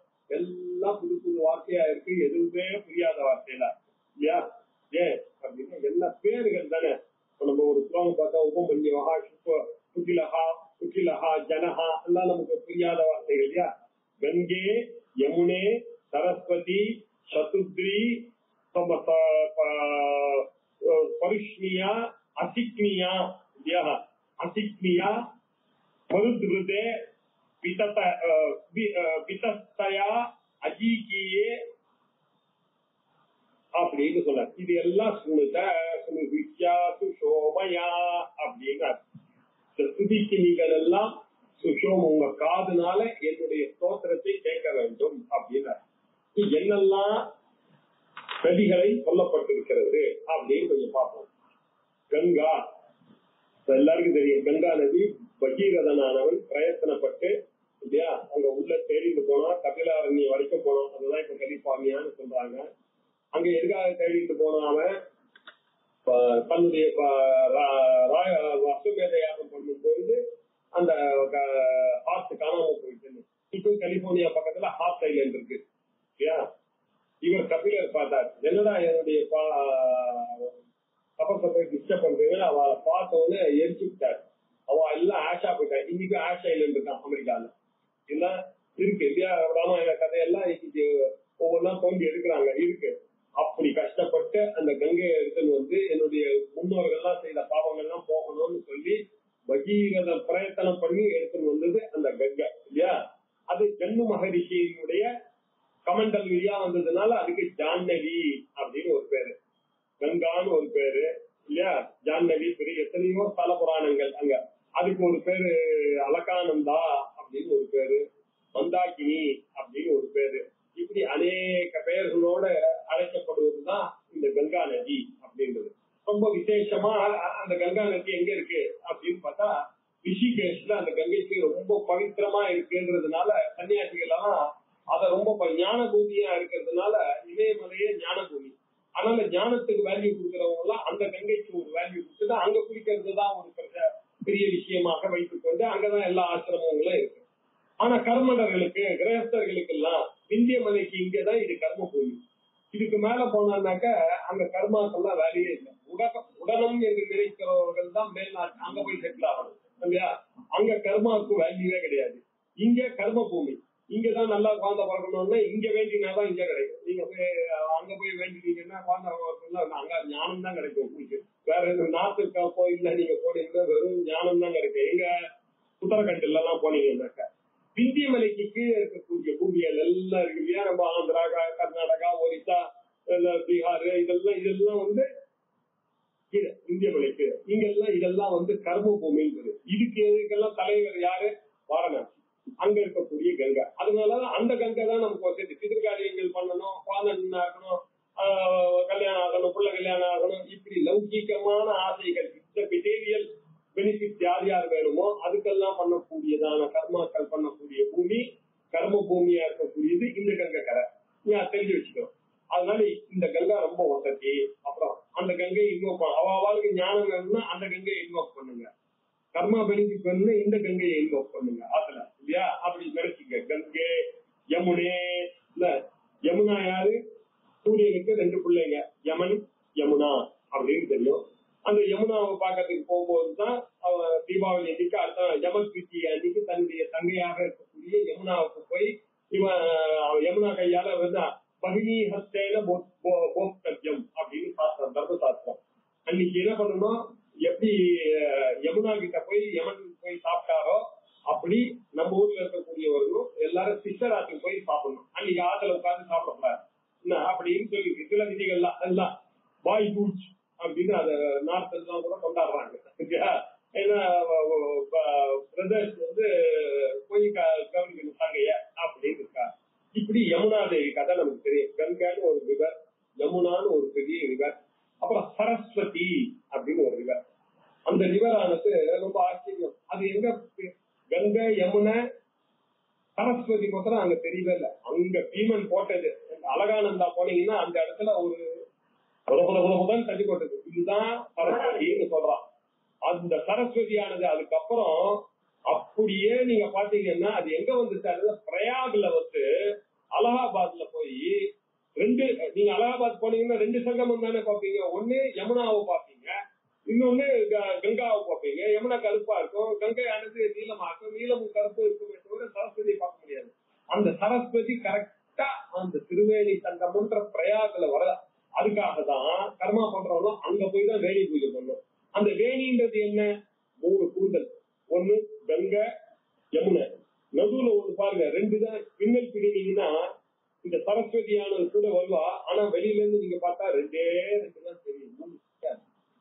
எல்லாம் புது புது வார்த்தையா இருக்கு எதுவுமே புரியாத வார்த்தையில இல்லையா ஏன் அப்படின்னா எல்லா பேர்கள் தானே இப்ப நம்ம ஒரு ஸ்லோகம் பார்த்தா உபமன்யவா சுப்ப குட்டிலஹா குட்டிலஹா ஜனஹா எல்லாம் நமக்கு புரியாத வார்த்தைகள் இல்லையா கங்கே யமுனே சரஸ்வதி சதுத்ரி சம- ச- ப- பருஷ்ணியா அசிக்னியா இல்லையா அசிக்னியா மருத்ருதே விதத அஹ், வி- அஹ், விதஸ்தயா அஜீகியே அப்படின்னு சொல்ல இது எல்லாம் சுணுத சுனுவித்யா சுஷோமயா அப்படின்னு இந்த ஸ்துதிக்கு நீங்கள் எல்லாம் சுஷோம் உங்க காதுனால என்னுடைய ஸ்தோத்திரத்தை கேட்க வேண்டும் அப்படின்னு இது என்னெல்லாம் நதிகளை சொல்லப்பட்டிருக்கிறது அப்படின்னு கொஞ்சம் பார்ப்போம் கங்கா இப்ப எல்லாருக்கும் தெரியும் கங்கா நதி பகீரதனானவன் பிரயத்தனப்பட்டு இல்லையா அங்க உள்ள தேடிட்டு போனா கபிலாரண்யம் வரைக்கும் போனோம் அதுதான் இப்ப கலிபாமியான்னு சொல்றாங்க அங்க எதுக்காக தேடிட்டு போனான் அவன் ப- தன்னுடைய ப- ரா- ரா- அஸ்வமேத யாகம் பண்ணும்பொழுது அந்த ஹார்ட் காணாம போயிட்டு இப்போ கலிபோர்னியா பக்கத்துல ஹார்ட் ஐலண்ட் இருக்கு இல்லையா இவர் கபிலர் பார்த்தார் என்னடா என்னுடைய தப்பத்தை போய் டிஸ்டர்ப் பண்றீங்க அவ பார்த்த உடனே எரிச்சு விட்டார் அவ எல்லாம் ஆஷா போயிட்டான் இன்னைக்கு ஆஷ் ஐலண்ட் இருக்கான் அமெரிக்கால எல்லாம் இருக்கு இல்லையா ராமாயண கதையெல்லாம் இது ஒவ்வொன்றா தோண்டி எடுக்கிறாங்க இருக்கு அப்படி கஷ்டப்பட்டு அந்த கங்கையை எடுத்துன்னு வந்து என்னுடைய முன்னோர்கள்லாம் செய்த பாவங்கள்லாம் போகணும்னு சொல்லி பகீரத பிரயத்தனம் பண்ணி எடுத்துன்னு வந்தது அந்த கங்கை இல்லையா அது ஜன்னு மகரிஷியினுடைய கமண்டல் வழியா வந்ததுனால அதுக்கு ஜான்னவி அப்படின்னு ஒரு பேரு கங்கான்னு ஒரு பேரு இல்லையா ஜான்னவி பெரிய எத்தனையோ ஸ்தல புராணங்கள் அங்க அதுக்கு ஒரு பேரு அலகானந்தா அப்படின்னு ஒரு பேரு மந்தாகினி அப்படின்னு ஒரு பேரு இப்படி அநேக பெயர்களோட அழைக்கப்படுவதுதான் இந்த கங்கா நதி அப்படின்றது ரொம்ப விசேஷமா அ- அந்த கங்கா நதி எங்க இருக்கு அப்படின்னு பார்த்தா ரிஷிகேஷ்ல அந்த கங்கைக்கு ரொம்ப பவித்திரமா இருக்குன்றதுனால சன்னியாசிகள் எல்லாம் அத ரொம்ப ப- ஞான பூமியா இருக்கிறதுனால இமயமலையே ஞான பூமி அதனால ஞானத்துக்கு வேல்யூ கொடுக்கறவங்க எல்லாம் அந்த கங்கைக்கு ஒரு வேல்யூ கொடுத்துட்டு அங்க குளிக்கிறது தான் ஒரு பிரச்ச- பெரிய விஷயமாக வைத்துக் கொண்டு அங்கதான் எல்லா ஆசிரமங்களும் இருக்கு ஆனா கர்மடர்களுக்கு கிரகஸ்தர்களுக்கு எல்லாம் விந்திய மலைக்கு இங்கதான் இது கர்ம பூமி இதுக்கு மேல போனான்னாக்க அங்க கர்மாக்கெல்லாம் வேலையே இல்லை உடக உடனம் என்று நினைக்கிறவர்கள் தான் மேல்நாட்டு அங்க போய் செட்டில் ஆகணும் இல்லையா அங்க கர்மாவுக்கு வேல்யூவே கிடையாது இங்க கர்ம பூமி இங்கதான் நல்லா குழந்தை பிறக்கணும்னா இங்க வேண்டினாதான் இங்க கிடைக்கும் நீங்க போய் அஹ், அங்க போய் வேண்டினீங்கன்னா குழந்தை பிறக்கணும்னா அங்க ஞானம் தான் கிடைக்கும் உங்களுக்கு வேற எதுவும் நாட்டுக்கு கோயில்ல நீங்க போனீங்கன்னா வெறும் ஞானம் தான் கிடைக்கும் எங்க உத்தரகண்டில எல்லாம் போனீங்கன்னாக்க விந்திய மலைக்கு கீழே இருக்கக்கூடிய பூமிகள் எல்லாம் இருக்கு இல்லையா நம்ம ஆந்திரா க- கர்நாடகா ஒரிசா இல்ல பீகார் இதெல்லாம் இதெல்லாம் வந்து கீழே இந்திய மலைக்கு இங்கெல்லாம் இதெல்லாம் வந்து கர்ம பூமிங்கிறது இதுக்கு எதுக்கெல்லாம் தலைவர் யாரு வாரணாசி அங்க இருக்கக்கூடிய கங்கை அதனால அந்த கங்கை தான் நமக்கு வசதி பிதிர்காரியங்கள் பண்ணணும் குழந்தை இருக்கணும் ஆஹ் கல்யாணம் ஆகணும் புள்ள கல்யாணம் ஆகணும் இப்படி லௌகீகமான ஆசைகள் இந்த மெட்டீரியல் பெனிஃபிட் யார் யார் வேணுமோ அதுக்கெல்லாம் பண்ணக்கூடியதான கர்மாக்கள் பண்ணக்கூடிய பூமி கர்ம பூமியா இருக்கக்கூடியது இந்த கங்கை கரை நீ அதை தெரிஞ்சு வச்சுக்கோ அதனால இந்த கங்கா ரொம்ப வசதி அப்புறம் அந்த கங்கை இன்வோக் பண்ண அவ அவளுக்கு ஞானம் வேணும்னா அந்த கங்கையை இன்வோக் பண்ணுங்க கர்மா பெனிஃபிட் வேணும்னா இந்த கங்கையை இன்வோக் பண்ணுங்க அதுல இல்லையா அப்படி நினைச்சுங்க கங்கை யமுனே இல்ல யமுனா யாரு சூரியனுக்கு ரெண்டு பிள்ளைங்க யமன் யமுனா அப்படின்னு தெரியும் அந்த யமுனாவை பார்க்கறதுக்கு போகும்போது தான் அவ தீபாவளி அன்னைக்கு அடுத்த யம திருத்தி அன்னைக்கு தன்னுடைய தங்கையாக இருக்கக்கூடிய யமுனாவுக்கு போய் இவன் அவ யமுனா கையால வந்து பகினி ஹஸ்தேன போக்தவ்யம் அப்படின்னு சாஸ்திரம் தர்ம சாஸ்திரம் அன்னைக்கு என்ன பண்ணணும் எப்படி அஹ், யமுனா கிட்ட போய் யமன் போய் சாப்பிட்டாரோ அப்படி நம்ம ஊர்ல இருக்கக்கூடியவர்களும் எல்லாரும் சிஸ்டராத்துக்கு போய் சாப்பிடணும் அன்னைக்கு ஆத்துல உட்கார்ந்து சாப்பிடக்கூடாது என்ன அப்படின்னு சொல்லி சில விதிகள்லாம் எல்லாம் பாய் பூச் அப்படின்னு அத நார்த் எல்லாம் கூட கொண்டாடுறாங்க சரியா? ஏன்னா பிரதர்ஸ் வந்து போய் க- கவனிக்கணும் தங்கைய அப்படின்னு இருக்கா இப்படி யமுனா தேவி கதை நமக்கு தெரியும் கங்கான்னு ஒரு ரிவர் யமுனான்னு ஒரு பெரிய ரிவர் அப்புறம் சரஸ்வதி அப்படின்னு ஒரு ரிவர் அந்த ரிவர் ஆனது ரொம்ப ஆச்சரியம் அது எங்க பி- கங்கை யமுனை சரஸ்வதி மாத்திரம் அங்க தெரியவே இல்லை அங்க பீமன் போட்டது அழகானந்தா போனீங்கன்னா அந்த இடத்துல ஒரு புத புத புத புதன்னு தள்ளி போட்டது இதுதான் சரஸ்வதின்னு சொல்றான் அந்த சரஸ்வதியானது அதுக்கப்புறம் அப்படியே நீங்க பாத்தீங்கன்னா அது எங்க வந்து சேருது பிரயாக்ல வந்து அலகாபாத்ல போய் ரெண்டு நீங்க அலகாபாத் போனீங்கன்னா ரெண்டு சங்கமம் தானே பார்ப்பீங்க ஒண்ணு யமுனாவை பார்ப்பீங்க இன்னொன்னு க- கங்காவை பார்ப்பீங்க யமுனா கருப்பா இருக்கும் கங்கை ஆனது நீளமா இருக்கும் நீளமும் கருப்பு இருக்குமே தவிர சரஸ்வதி பார்க்க முடியாது அந்த சரஸ்வதி கரெக்டா அந்த திருவேணி சங்கமன்ற பிரயாகல வர அதுக்காக தான் கர்மா பண்றவங்க அங்க போய் தான் வேணி பூஜை பண்ணும் அந்த வேணின்றது என்ன மூணு கூந்தல் ஒண்ணு கங்கை யமுனை நடுவுல ஒண்ணு பாருங்க ரெண்டு தான் பின்னல் பிடினீங்கன்னா இந்த சரஸ்வதியானது கூட வருவா ஆனா வெளியில இருந்து நீங்க பார்த்தா ரெண்டே ரெண்டு தான் தெரியும் மூணு தெரியாது.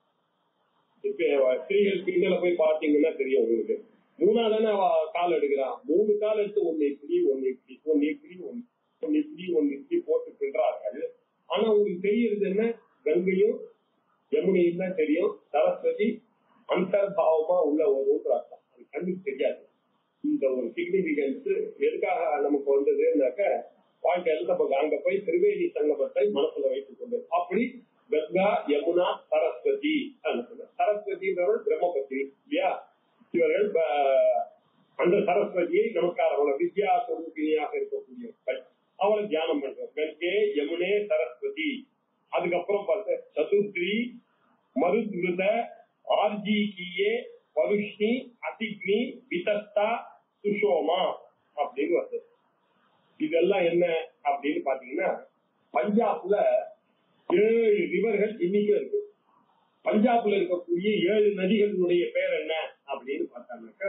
இப்ப ஸ்திரீகள் பின்னல போய் பாத்தீங்கன்னா தெரியும் உங்களுக்கு மூணாதானே அவ கால் எடுக்கிறான் மூணு கால் எடுத்து ஒன்னு இப்படி ஒன்னு இப்படி ஒன்னு இப்படி ஒன்னு ஒன்னு இப்படி ஒன்னு இப்படி போட்டு பின்றார்கள் ஆனா உங்களுக்கு தெரியறது என்ன கங்கையும் யமுனையும் தான் தெரியும் சரஸ்வதி அந்தர்பாவமா உள்ள வரும்ன்ற அர்த்தம் அது கண்ணுக்கு தெரியாது இந்த ஒரு சிக்னிபிகன்ஸ் எதுக்காக நமக்கு வந்ததுன்னாக்க வாழ்க்கையில நம்ம அங்க போய் திரிவேணி சங்கமத்தை மனசுல வைத்துக் கொண்டு அப்படி கங்கா யமுனா சரஸ்வதி அப்படின்னு சொன்னார். சரஸ்வதின்றவள் பிரம்மபத்தி இல்லையா இவர்கள் ப- அந்த சரஸ்வதியை நமக்காரவள வித்யா சொரூபிணியாக இருக்கக்கூடியவர்கள் அவளை தியானம் பண்றோம் கங்கை யமுனே சரஸ்வதி அதுக்கப்புறம் பார்த்து சதுர்த்தி மருத்ருத ஆர்ஜிகியே பருஷ்ணி அதிக்னி விதஸ்தா சுஷோமா அப்படின்னு வருது இதெல்லாம் என்ன அப்படின்னு பாத்தீங்கன்னா பஞ்சாப்ல ஏழு ரிவர்கள் இன்னைக்கும் இருக்கு பஞ்சாப்ல இருக்கக்கூடிய ஏழு நதிகளுடைய பேர் என்ன அப்படின்னு பார்த்தாங்கன்னாக்க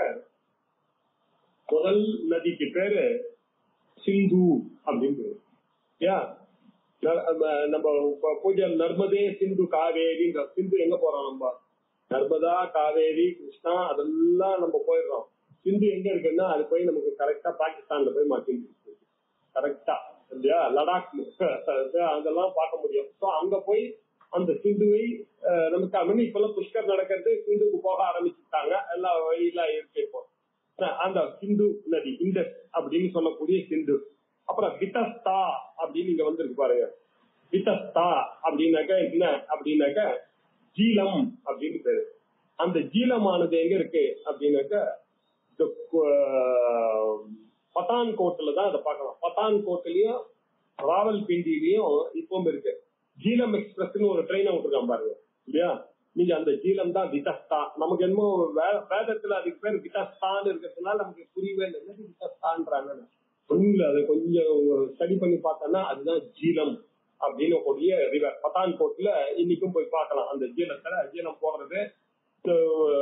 முதல் நதிக்கு பேரு சிந்து அப்படின்னு பேரு யா ந- நம்ம- நம்ம ப- பூஜை நர்மதே சிந்து காவேரின்ற சிந்து எங்க போறோம் நம்ம நர்மதா காவேரி கிருஷ்ணா அதெல்லாம் நம்ம போயிடுறோம் சிந்து எங்க இருக்குன்னா அது போய் நமக்கு கரெக்டா பாகிஸ்தான்ல போய் மாட்டிருக்கு கரெக்டா இல்லையா லடாக் அதெல்லாம் பார்க்க முடியும் So, அங்க போய் அந்த சிந்துவை அஹ், நமக்கு அமனி இப்பெல்லாம் புஷ்கர் நடக்கிறது சிந்துக்கு போக ஆரம்பிச்சுட்டாங்க எல்லா வழியெல்லாம் இருக்கு இப்போ அஹ், அந்த சிந்து நதி இந்த அப்படின்னு சொல்லக்கூடிய சிந்து அப்புறம் விதஸ்தா அப்படின்னு இங்க வந்திருக்கு பாருங்க விதஸ்தா அப்படின்னாக்க என்ன அப்படின்னாக்க ஜீலம் அப்படின்னு பேரு அந்த ஜீலமானது எங்க இருக்கு அப்படின்னாக்க இந்த கு- பத்தான்கோட்டில் தான் அதை பார்க்கலாம் பத்தான்கோட்லயும் ராவல்பிண்டிலையும் இப்பவும் இருக்கு ஜீலம் எக்ஸ்பிரஸ்னு ஒரு ட்ரெயினை விட்டுருக்கான் பாருங்க இல்லையா நீங்க அந்த ஜீலம் தான் விதஸ்தா நமக்கு என்னமோ வே- வேதத்துல அதுக்கு பேர் விதஸ்தான்னு இருக்கிறதுனால நமக்கு புரியவே இல்லை என்னது விதஸ்தான்றாங்கன்னு ஒண்ணுல அதை கொஞ்சம் ஸ்டடி பண்ணி பார்த்தோம்னா அதுதான் ஜீலம் அப்படின்னு கூடிய ரிவர் பத்தான்கோட்ல இன்னைக்கும் போய் பார்க்கலாம் அந்த ஜீலத்துல ஜீலம் போடுறது So,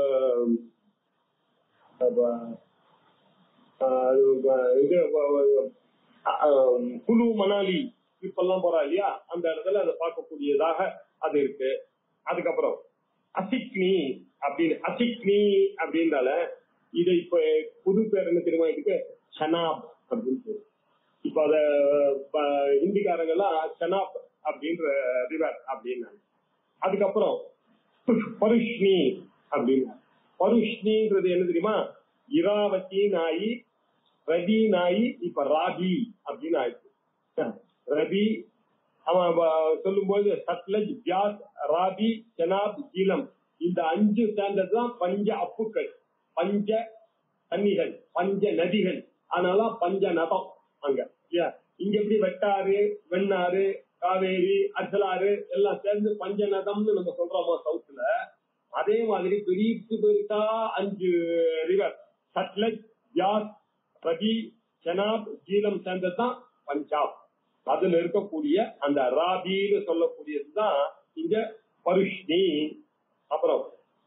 அஹ், அஹ், இது அஹ், குலு மணாலி இப்பெல்லாம் போறா இல்லையா அந்த இடத்துல அதை பார்க்கக்கூடியதாக அது இருக்கு அதுக்கப்புறம் அசிக்னி அப்படின்னு அசிக்னி அப்படின்றால இது இப்ப புது பேர் என்ன தெரியுமா இதுக்கு சனாப் அப்படின்னு பேரு இப்ப அத ப- ஹிந்திக்காரங்க எல்லாம் சனாப் அப்படின்ற ரிவர் அப்படின்னாங்க அதுக்கப்புறம் புஷ்- பருஷ்ணி அப்படின்னா பருஷ்ணின்றது என்ன தெரியுமா இராவதி நாயி ரவி நாயி இப்ப ராபி அப்படின்னு ஆயிடுச்சு ரவி அவன் வ- சொல்லும்போது சட்லஜ் வியாஸ் ராபி செனாப் ஜீலம் இந்த அஞ்சு சேர்ந்தது தான் பஞ்ச அப்புக்கள் பஞ்ச தண்ணிகள் பஞ்ச நதிகள் அதனால பஞ்ச நதம் அங்க இல்லையா இங்க எப்படி வெட்டாறு வெண்ணாறு காவேரி அச்சலாறு எல்லாம் சேர்ந்து பஞ்ச நதம்னு நம்ம சொல்றோமா சவுத்துல அதே மாதிரி பெரிய பெருசா அஞ்சு ரிவர் சட்லஜ் வியாஸ் ரவி செனாப் ஜீலம் சேர்ந்ததுதான் பஞ்சாப் அதுல இருக்கக்கூடிய அந்த ராபின்னு சொல்லக்கூடியதுதான் இங்க பருஷ்ணி அப்புறம்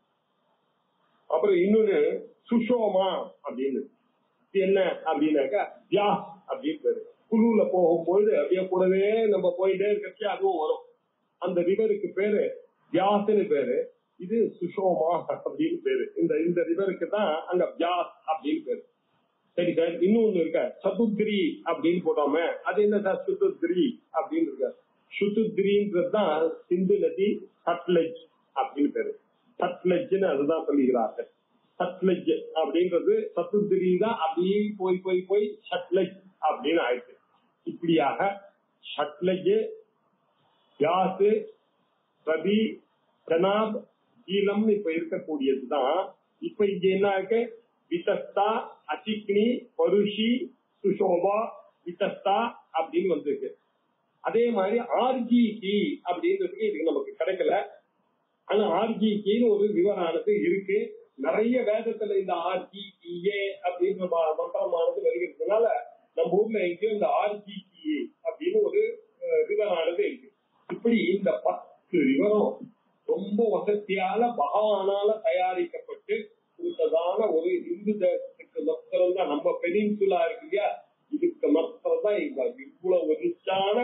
அப்புறம் இன்னொன்னு சுஷோமா அப்படின்னு இது என்ன அப்படின்னாக்கா வியாஸ் அப்படின்னு பேரு குழுல போகும்போது அப்படியே கூடவே நம்ம போயிட்டே இருக்கச்சு அதுவும் வரும் அந்த ரிவருக்கு பேரு வியாஸ்னு பேரு இது சுஷோமா அப்படின்னு பேரு இந்த இந்த ரிவருக்கு தான் அங்க வியாஸ் அப்படின்னு பேரு சரி சார் இன்னொன்னு இருக்க சதுத்ரி அப்படின்னு போட்டோமே அது என்ன சார் சுத்துத்ரி அப்படின்னு இருக்க சுத்துத்ரின்றது தான் சிந்து நதி சட்லஜ் அப்படின்னு பேரு சட்லஜ்னு அதுதான் சொல்லுகிறார்கள் சட்லஜ் அப்படின்றது சத்துத்ரி தான் அப்படியே போய் போய் போய் சட்லஜ் அப்படின்னு ஆயிடுச்சு இப்படியாக சட்லஜ் வியாசு ரவி கனாப் ஈலம் இப்ப இருக்கக்கூடியதுதான் இப்ப இங்க என்ன இருக்கு விதஸ்தா அசிக்னி பருஷி சுஷோபா விதஸ்தா அப்படின்னு வந்திருக்கு அதே மாதிரி ஆர்ஜிடி அப்படின்றதுக்கு இதுக்கு நமக்கு கிடைக்கல ஆனா ஆர்ஜிடின்னு ஒரு விவரானது இருக்கு நிறைய வேதத்துல இந்த ஆர்ஜிடிஏ அப்படின்ற ம- மந்திரமானது வருகிறதுனால நம்ம ஊர்ல எங்கேயும் இந்த ஆர்ஜிடிஏ அப்படின்னு ஒரு ரிவரானது இருக்கு இப்படி இந்த பத்து ரிவரும் ரொம்ப வசதியால பகவானால தயாரிக்கப்பட்டு கொடுத்ததான ஒரு இந்து தேசத்துக்கு மாத்திரம் தான் நம்ம பெனின்சுலா இருக்கு இல்லையா இதுக்கு மாத்திரம் தான் இவ்வளவு ரிச்சான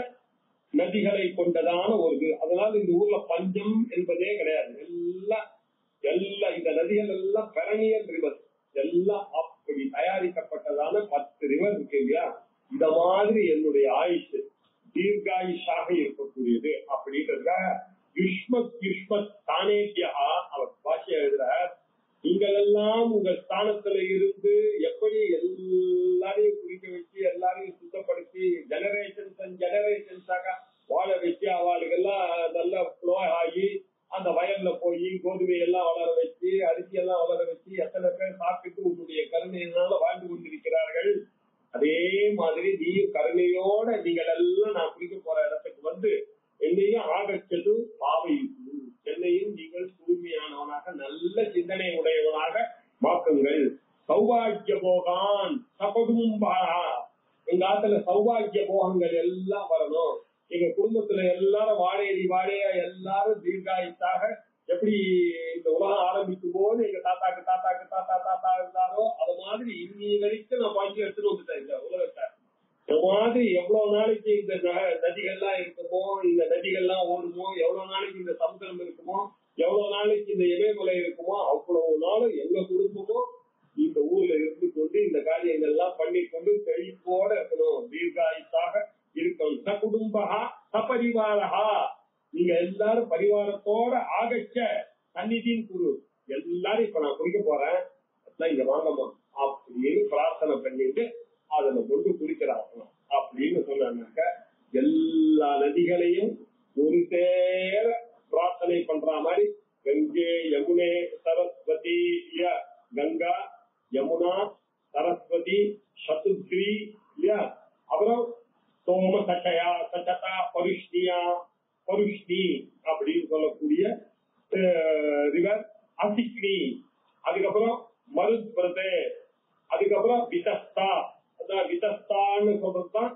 நதிகளை கொண்டதான ஒரு இது அதனால இந்த ஊர்ல பஞ்சம் என்பதே கிடையாது எல்லாம் எல்லாம் இந்த நதிகள் எல்லாம் பெரணியல் ரிவர் எல்லாம் அப்படி தயாரிக்கப்பட்டதான பத்து ரிவர் இருக்கு இல்லையா இந்த மாதிரி என்னுடைய ஆயுஷ் தீர்காயுஷாக இருக்கக்கூடியது அப்படின்றதுக்காக யுஷ்மத் யுஷ்மத் தானேத்தியா அவர் பாஷை எழுதுறார் நீங்கள் எல்லாம் உங்க ஸ்தானத்துல இருந்து எப்படி எல்லாரையும் குடிக்க வச்சு எல்லாரையும் சுத்தப்படுத்தி ஜெனரேஷன்ஸ் அண்ட் ஜெனரேஷன்ஸாக வாழ வச்சு அவளுக்கெல்லாம் நல்லா ஃப்ளோ ஆகி அந்த வயல்ல போய் கோதுமை எல்லாம் வளர வச்சு அரிசி எல்லாம் வளர வச்சு எத்தனை பேர் சாப்பிட்டு உன்னுடைய கருணையினால வாழ்ந்து கொண்டிருக்கிறார்கள் அதே மாதிரி நீயும் கருணையோட நீங்கள் எல்லாம் நான் குடிக்க போற இடத்துக்கு வந்து என்னையும் ஆகச்சது பாவை என்னையும் நீங்கள் தூய்மையானவனாக நல்ல சிந்தனை உடையவனாக மாக்குங்கள் சௌபாகிய போகான் சபகும்பா எங்க ஆத்துல சௌபாகிய போகங்கள் எல்லாம் வரணும் எங்க குடும்பத்துல எல்லாரும் வாழையடி வாழையா எல்லாரும் தீர்காயுத்தாக எப்படி இந்த உலகம் ஆரம்பிக்கும் போது எங்க தாத்தாக்கு தாத்தாக்கு தாத்தா தாத்தா இருந்தாரோ அது மாதிரி இன்னி வரைக்கும் நான் பாக்கி எடுத்துட்டு வந்துட்டேன் இந்த உலகத்தை இந்த மாதிரி எவ்வளவு நாளைக்கு இந்த ந- நதிகள்லாம் இருக்குமோ இந்த நதிகள்லாம் ஓடுமோ எவ்வளவு நாளைக்கு இந்த சமுத்திரம் இருக்குமோ எவ்வளவு நாளைக்கு இந்த இமயமலை இருக்குமோ அவ்வளவு நாளும் எங்க குடும்பமும் இந்த ஊர்ல இருந்து கொண்டு இந்த காரியங்கள் எல்லாம் பண்ணி கொண்டு செழிப்போட இருக்கணும் தீர்காயுத்தாக இருக்கணும் ச குடும்பகா சபரிவாரகா நீங்க எல்லாரும் பரிவாரத்தோட ஆகச்ச சந்நிதியின் குரு எல்லாரும் இப்ப நான் குடிக்க போறேன் அதான் இங்க வாங்கம்மா அப்படின்னு பிரார்த்தனை பண்ணிட்டு அதுல கொண்டு குடிக்கிறாங்க அப்படின்னு சொன்னாக்க எல்லா நதிகளையும் ஒரு சேர பிரார்த்தனை பண்ற மாதிரி கங்கை யமுனே சரஸ்வதி சரஸ்வதி சதுத்ரி இல்லையா அப்புறம் சோம சச்சயா சச்சதா பருஷ்ணியா பருஷ்ணி அப்படின்னு சொல்லக்கூடிய ரிவர் அசிக்னி அதுக்கப்புறம் மருத்பிரதே அதுக்கப்புறம் விதஸ்தா அதான் விதஸ்தான்னு சொல்றதுதான்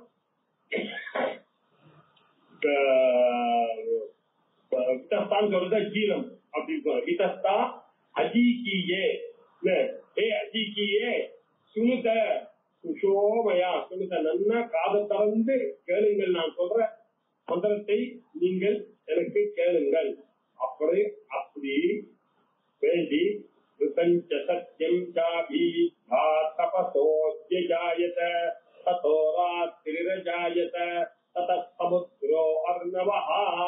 விதஸ்தான் சொல்றது கீதம் அப்படின்னு சொல்ற விதஸ்தா அஜீகியே ஏ அஜீகியே சுனுத சுஷோமயா சுனுத நன்னா காதை திறந்து கேளுங்கள் நான் சொல்ற மந்திரத்தை நீங்கள் எனக்கு கேளுங்கள் அப்படி அப்படி வேண்டி ऋतञ्च सत्यम् चाभीता तपसोऽध्यजायत ततो रात्रिरजायत ततः समुद्रो अर्णवः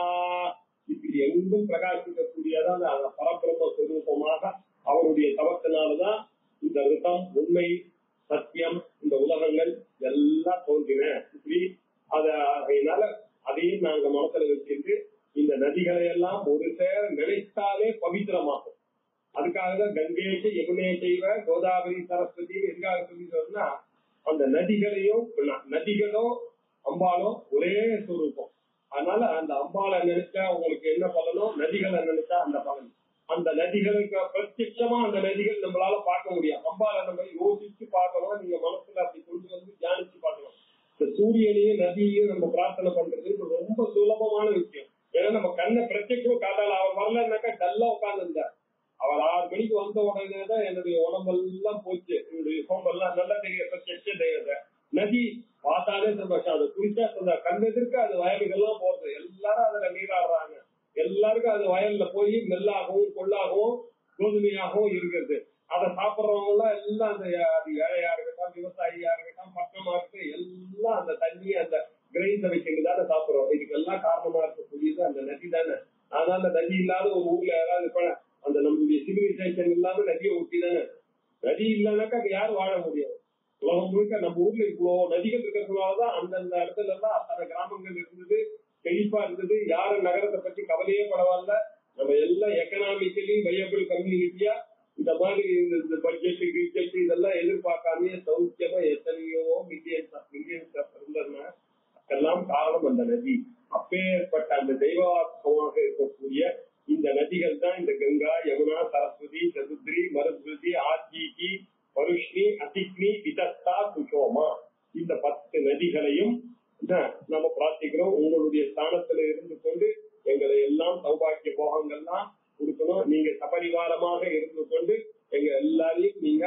இப்படி எங்கும் பிரகாசிக்கக்கூடியதான அந்த பரபிரம்ம சுரூபமாக அவருடைய தவத்தினால்தான் இந்த ரிதம் உண்மை சத்தியம் இந்த உலகங்கள் எல்லாம் தோன்றின இப்படி அத அதனால அதையும் நாங்க மனசுல வச்சிருந்து இந்த நதிகளை எல்லாம் ஒரு சேர நினைத்தாலே பவித்திரமாகும் அதுக்காக தான் கங்கேஷ யமுனே செய்வ கோதாவரி சரஸ்வதி எதுக்காக சொல்லி சொன்னா அந்த நதிகளையும் நதிகளும் அம்பாலும் ஒரே சுரூபம் அதனால அந்த அம்பாலை நினைச்சா உங்களுக்கு என்ன பலனோ நதிகளை நினைச்சா அந்த பலன் அந்த நதிகளுக்கு பிரத்யட்சமா அந்த நதிகள் நம்மளால பார்க்க முடியும் அம்பாலை நம்ம யோசிச்சு பார்க்கணும் நீங்க மனசுல அப்படி கொண்டு வந்து தியானிச்சு பார்க்கணும் இந்த சூரியனையும் நதியையும் நம்ம பிரார்த்தனை பண்றது இது ரொம்ப சுலபமான விஷயம் ஏன்னா நம்ம கண்ணை பிரத்யட்சமா காட்டால அவர் வரலன்னாக்கா டல்லா உட்கார்ந்து இருந்தார் அவர் ஆறு மணிக்கு வந்த உடனே தான் என்னுடைய உடம்பெல்லாம் போச்சு என்னுடைய சோம்பெல்லாம் நல்லா தெரிய பிரத்யட்ச தெரியல நதி பார்த்தாலே சந்தோஷம் அது குடிச்சா சந்தோஷம் கண் எதிர்க்க அது வயலுக்கெல்லாம் போறது எல்லாரும் அதுல நீராடுறாங்க எல்லாருக்கும் அது வயல்ல போய் நெல்லாகவும் கொள்ளாகவும் கோதுமையாகவும் இருக்கிறது அதை சாப்பிடுறவங்க எல்லாம் எல்லாம் அந்த அது ஏழையா இருக்கட்டும் விவசாயியா இருக்கட்டும் பட்டமா இருக்கட்டும் எல்லாம் அந்த தண்ணி அந்த கிரைன்ஸை வச்சுட்டு தானே சாப்பிடுறோம் இதுக்கு எல்லாம் காரணமா இருக்கக்கூடியது அந்த நதி தானே அதனால அந்த நதி இல்லாத ஒரு ஊர்ல யாராவது இப்ப அந்த நம்மளுடைய சிவிலைசேஷன் இல்லாம நதியை ஒட்டி தானே நதி இல்லைனாக்கா அங்க யாரும் வாழ முடியாது உலகம் முழுக்க நம்ம ஊர்ல இவ்வளவு நதிகள் இருக்கிறதுனாலதான் அந்தந்த இடத்துல எல்லாம் அத்தனை கிராமங்கள் இருந்தது செழிப்பா இருந்தது யாரும் நகரத்தை பத்தி கவலையே பரவாயில்ல நம்ம எல்லாம் எக்கனாமிக்கலி வயபிள் கம்யூனிட்டியா இந்த மாதிரி இந்த பட்ஜெட் கிரிஜெட் இதெல்லாம் எதிர்பார்க்காமயே சௌக்கியமா எத்தனையோ மில்லியன்ஸ் மில்லியன்ஸ் இருந்ததுன்னா அதுக்கெல்லாம் காரணம் அந்த நதி அப்பேற்பட்ட அந்த தெய்வாத்மமாக இருக்கக்கூடிய இந்த நதிகள் தான் இந்த கங்கா யமுனா சரஸ்வதி சதுத்ரி மருத்வதி ஆஜீகி பருஷ்ணி அசிக்னி விதஸ்தா குஷோமா இந்த பத்து நதிகளையும் நம்ம பிரார்த்திக்கிறோம் உங்களுடைய ஸ்தானத்துல இருந்து கொண்டு எங்களை எல்லாம் சௌபாக்கிய போகங்கள்லாம் கொடுக்கணும் நீங்க சபரிவாரமாக இருந்து கொண்டு எங்க எல்லாரையும் நீங்க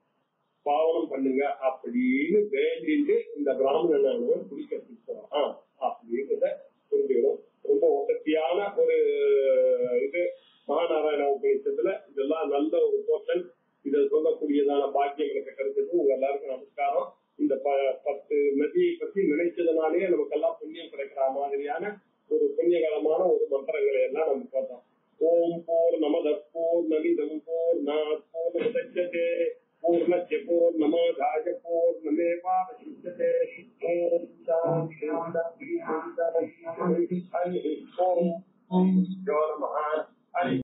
பாவனம் பண்ணுங்க அப்படின்னு வேண்டிட்டு இந்த பிராமணன் குடிக்க பிடிச்சோம் அப்படின்றத புரிஞ்சுக்கணும் ரொம்ப வசதியான ஒரு இது மகாநாராயண உபயோகத்துல இதெல்லாம் நல்ல ஒரு போர்ஷன் இதை சொல்லக்கூடியதான பாக்கியம் எனக்கு கிடைச்சது உங்க எல்லாருக்கும் நமஸ்காரம் இந்த பத்து நதியை பத்தி நினைச்சதுனாலே நமக்கெல்லாம் புண்ணியம் கிடைக்கிற மாதிரியான ஒரு புண்ணியகரமான ஒரு மந்திரங்களை எல்லாம் நம்ம பார்த்தோம் ஓம் போர் நமத போர் நமிதம் போர்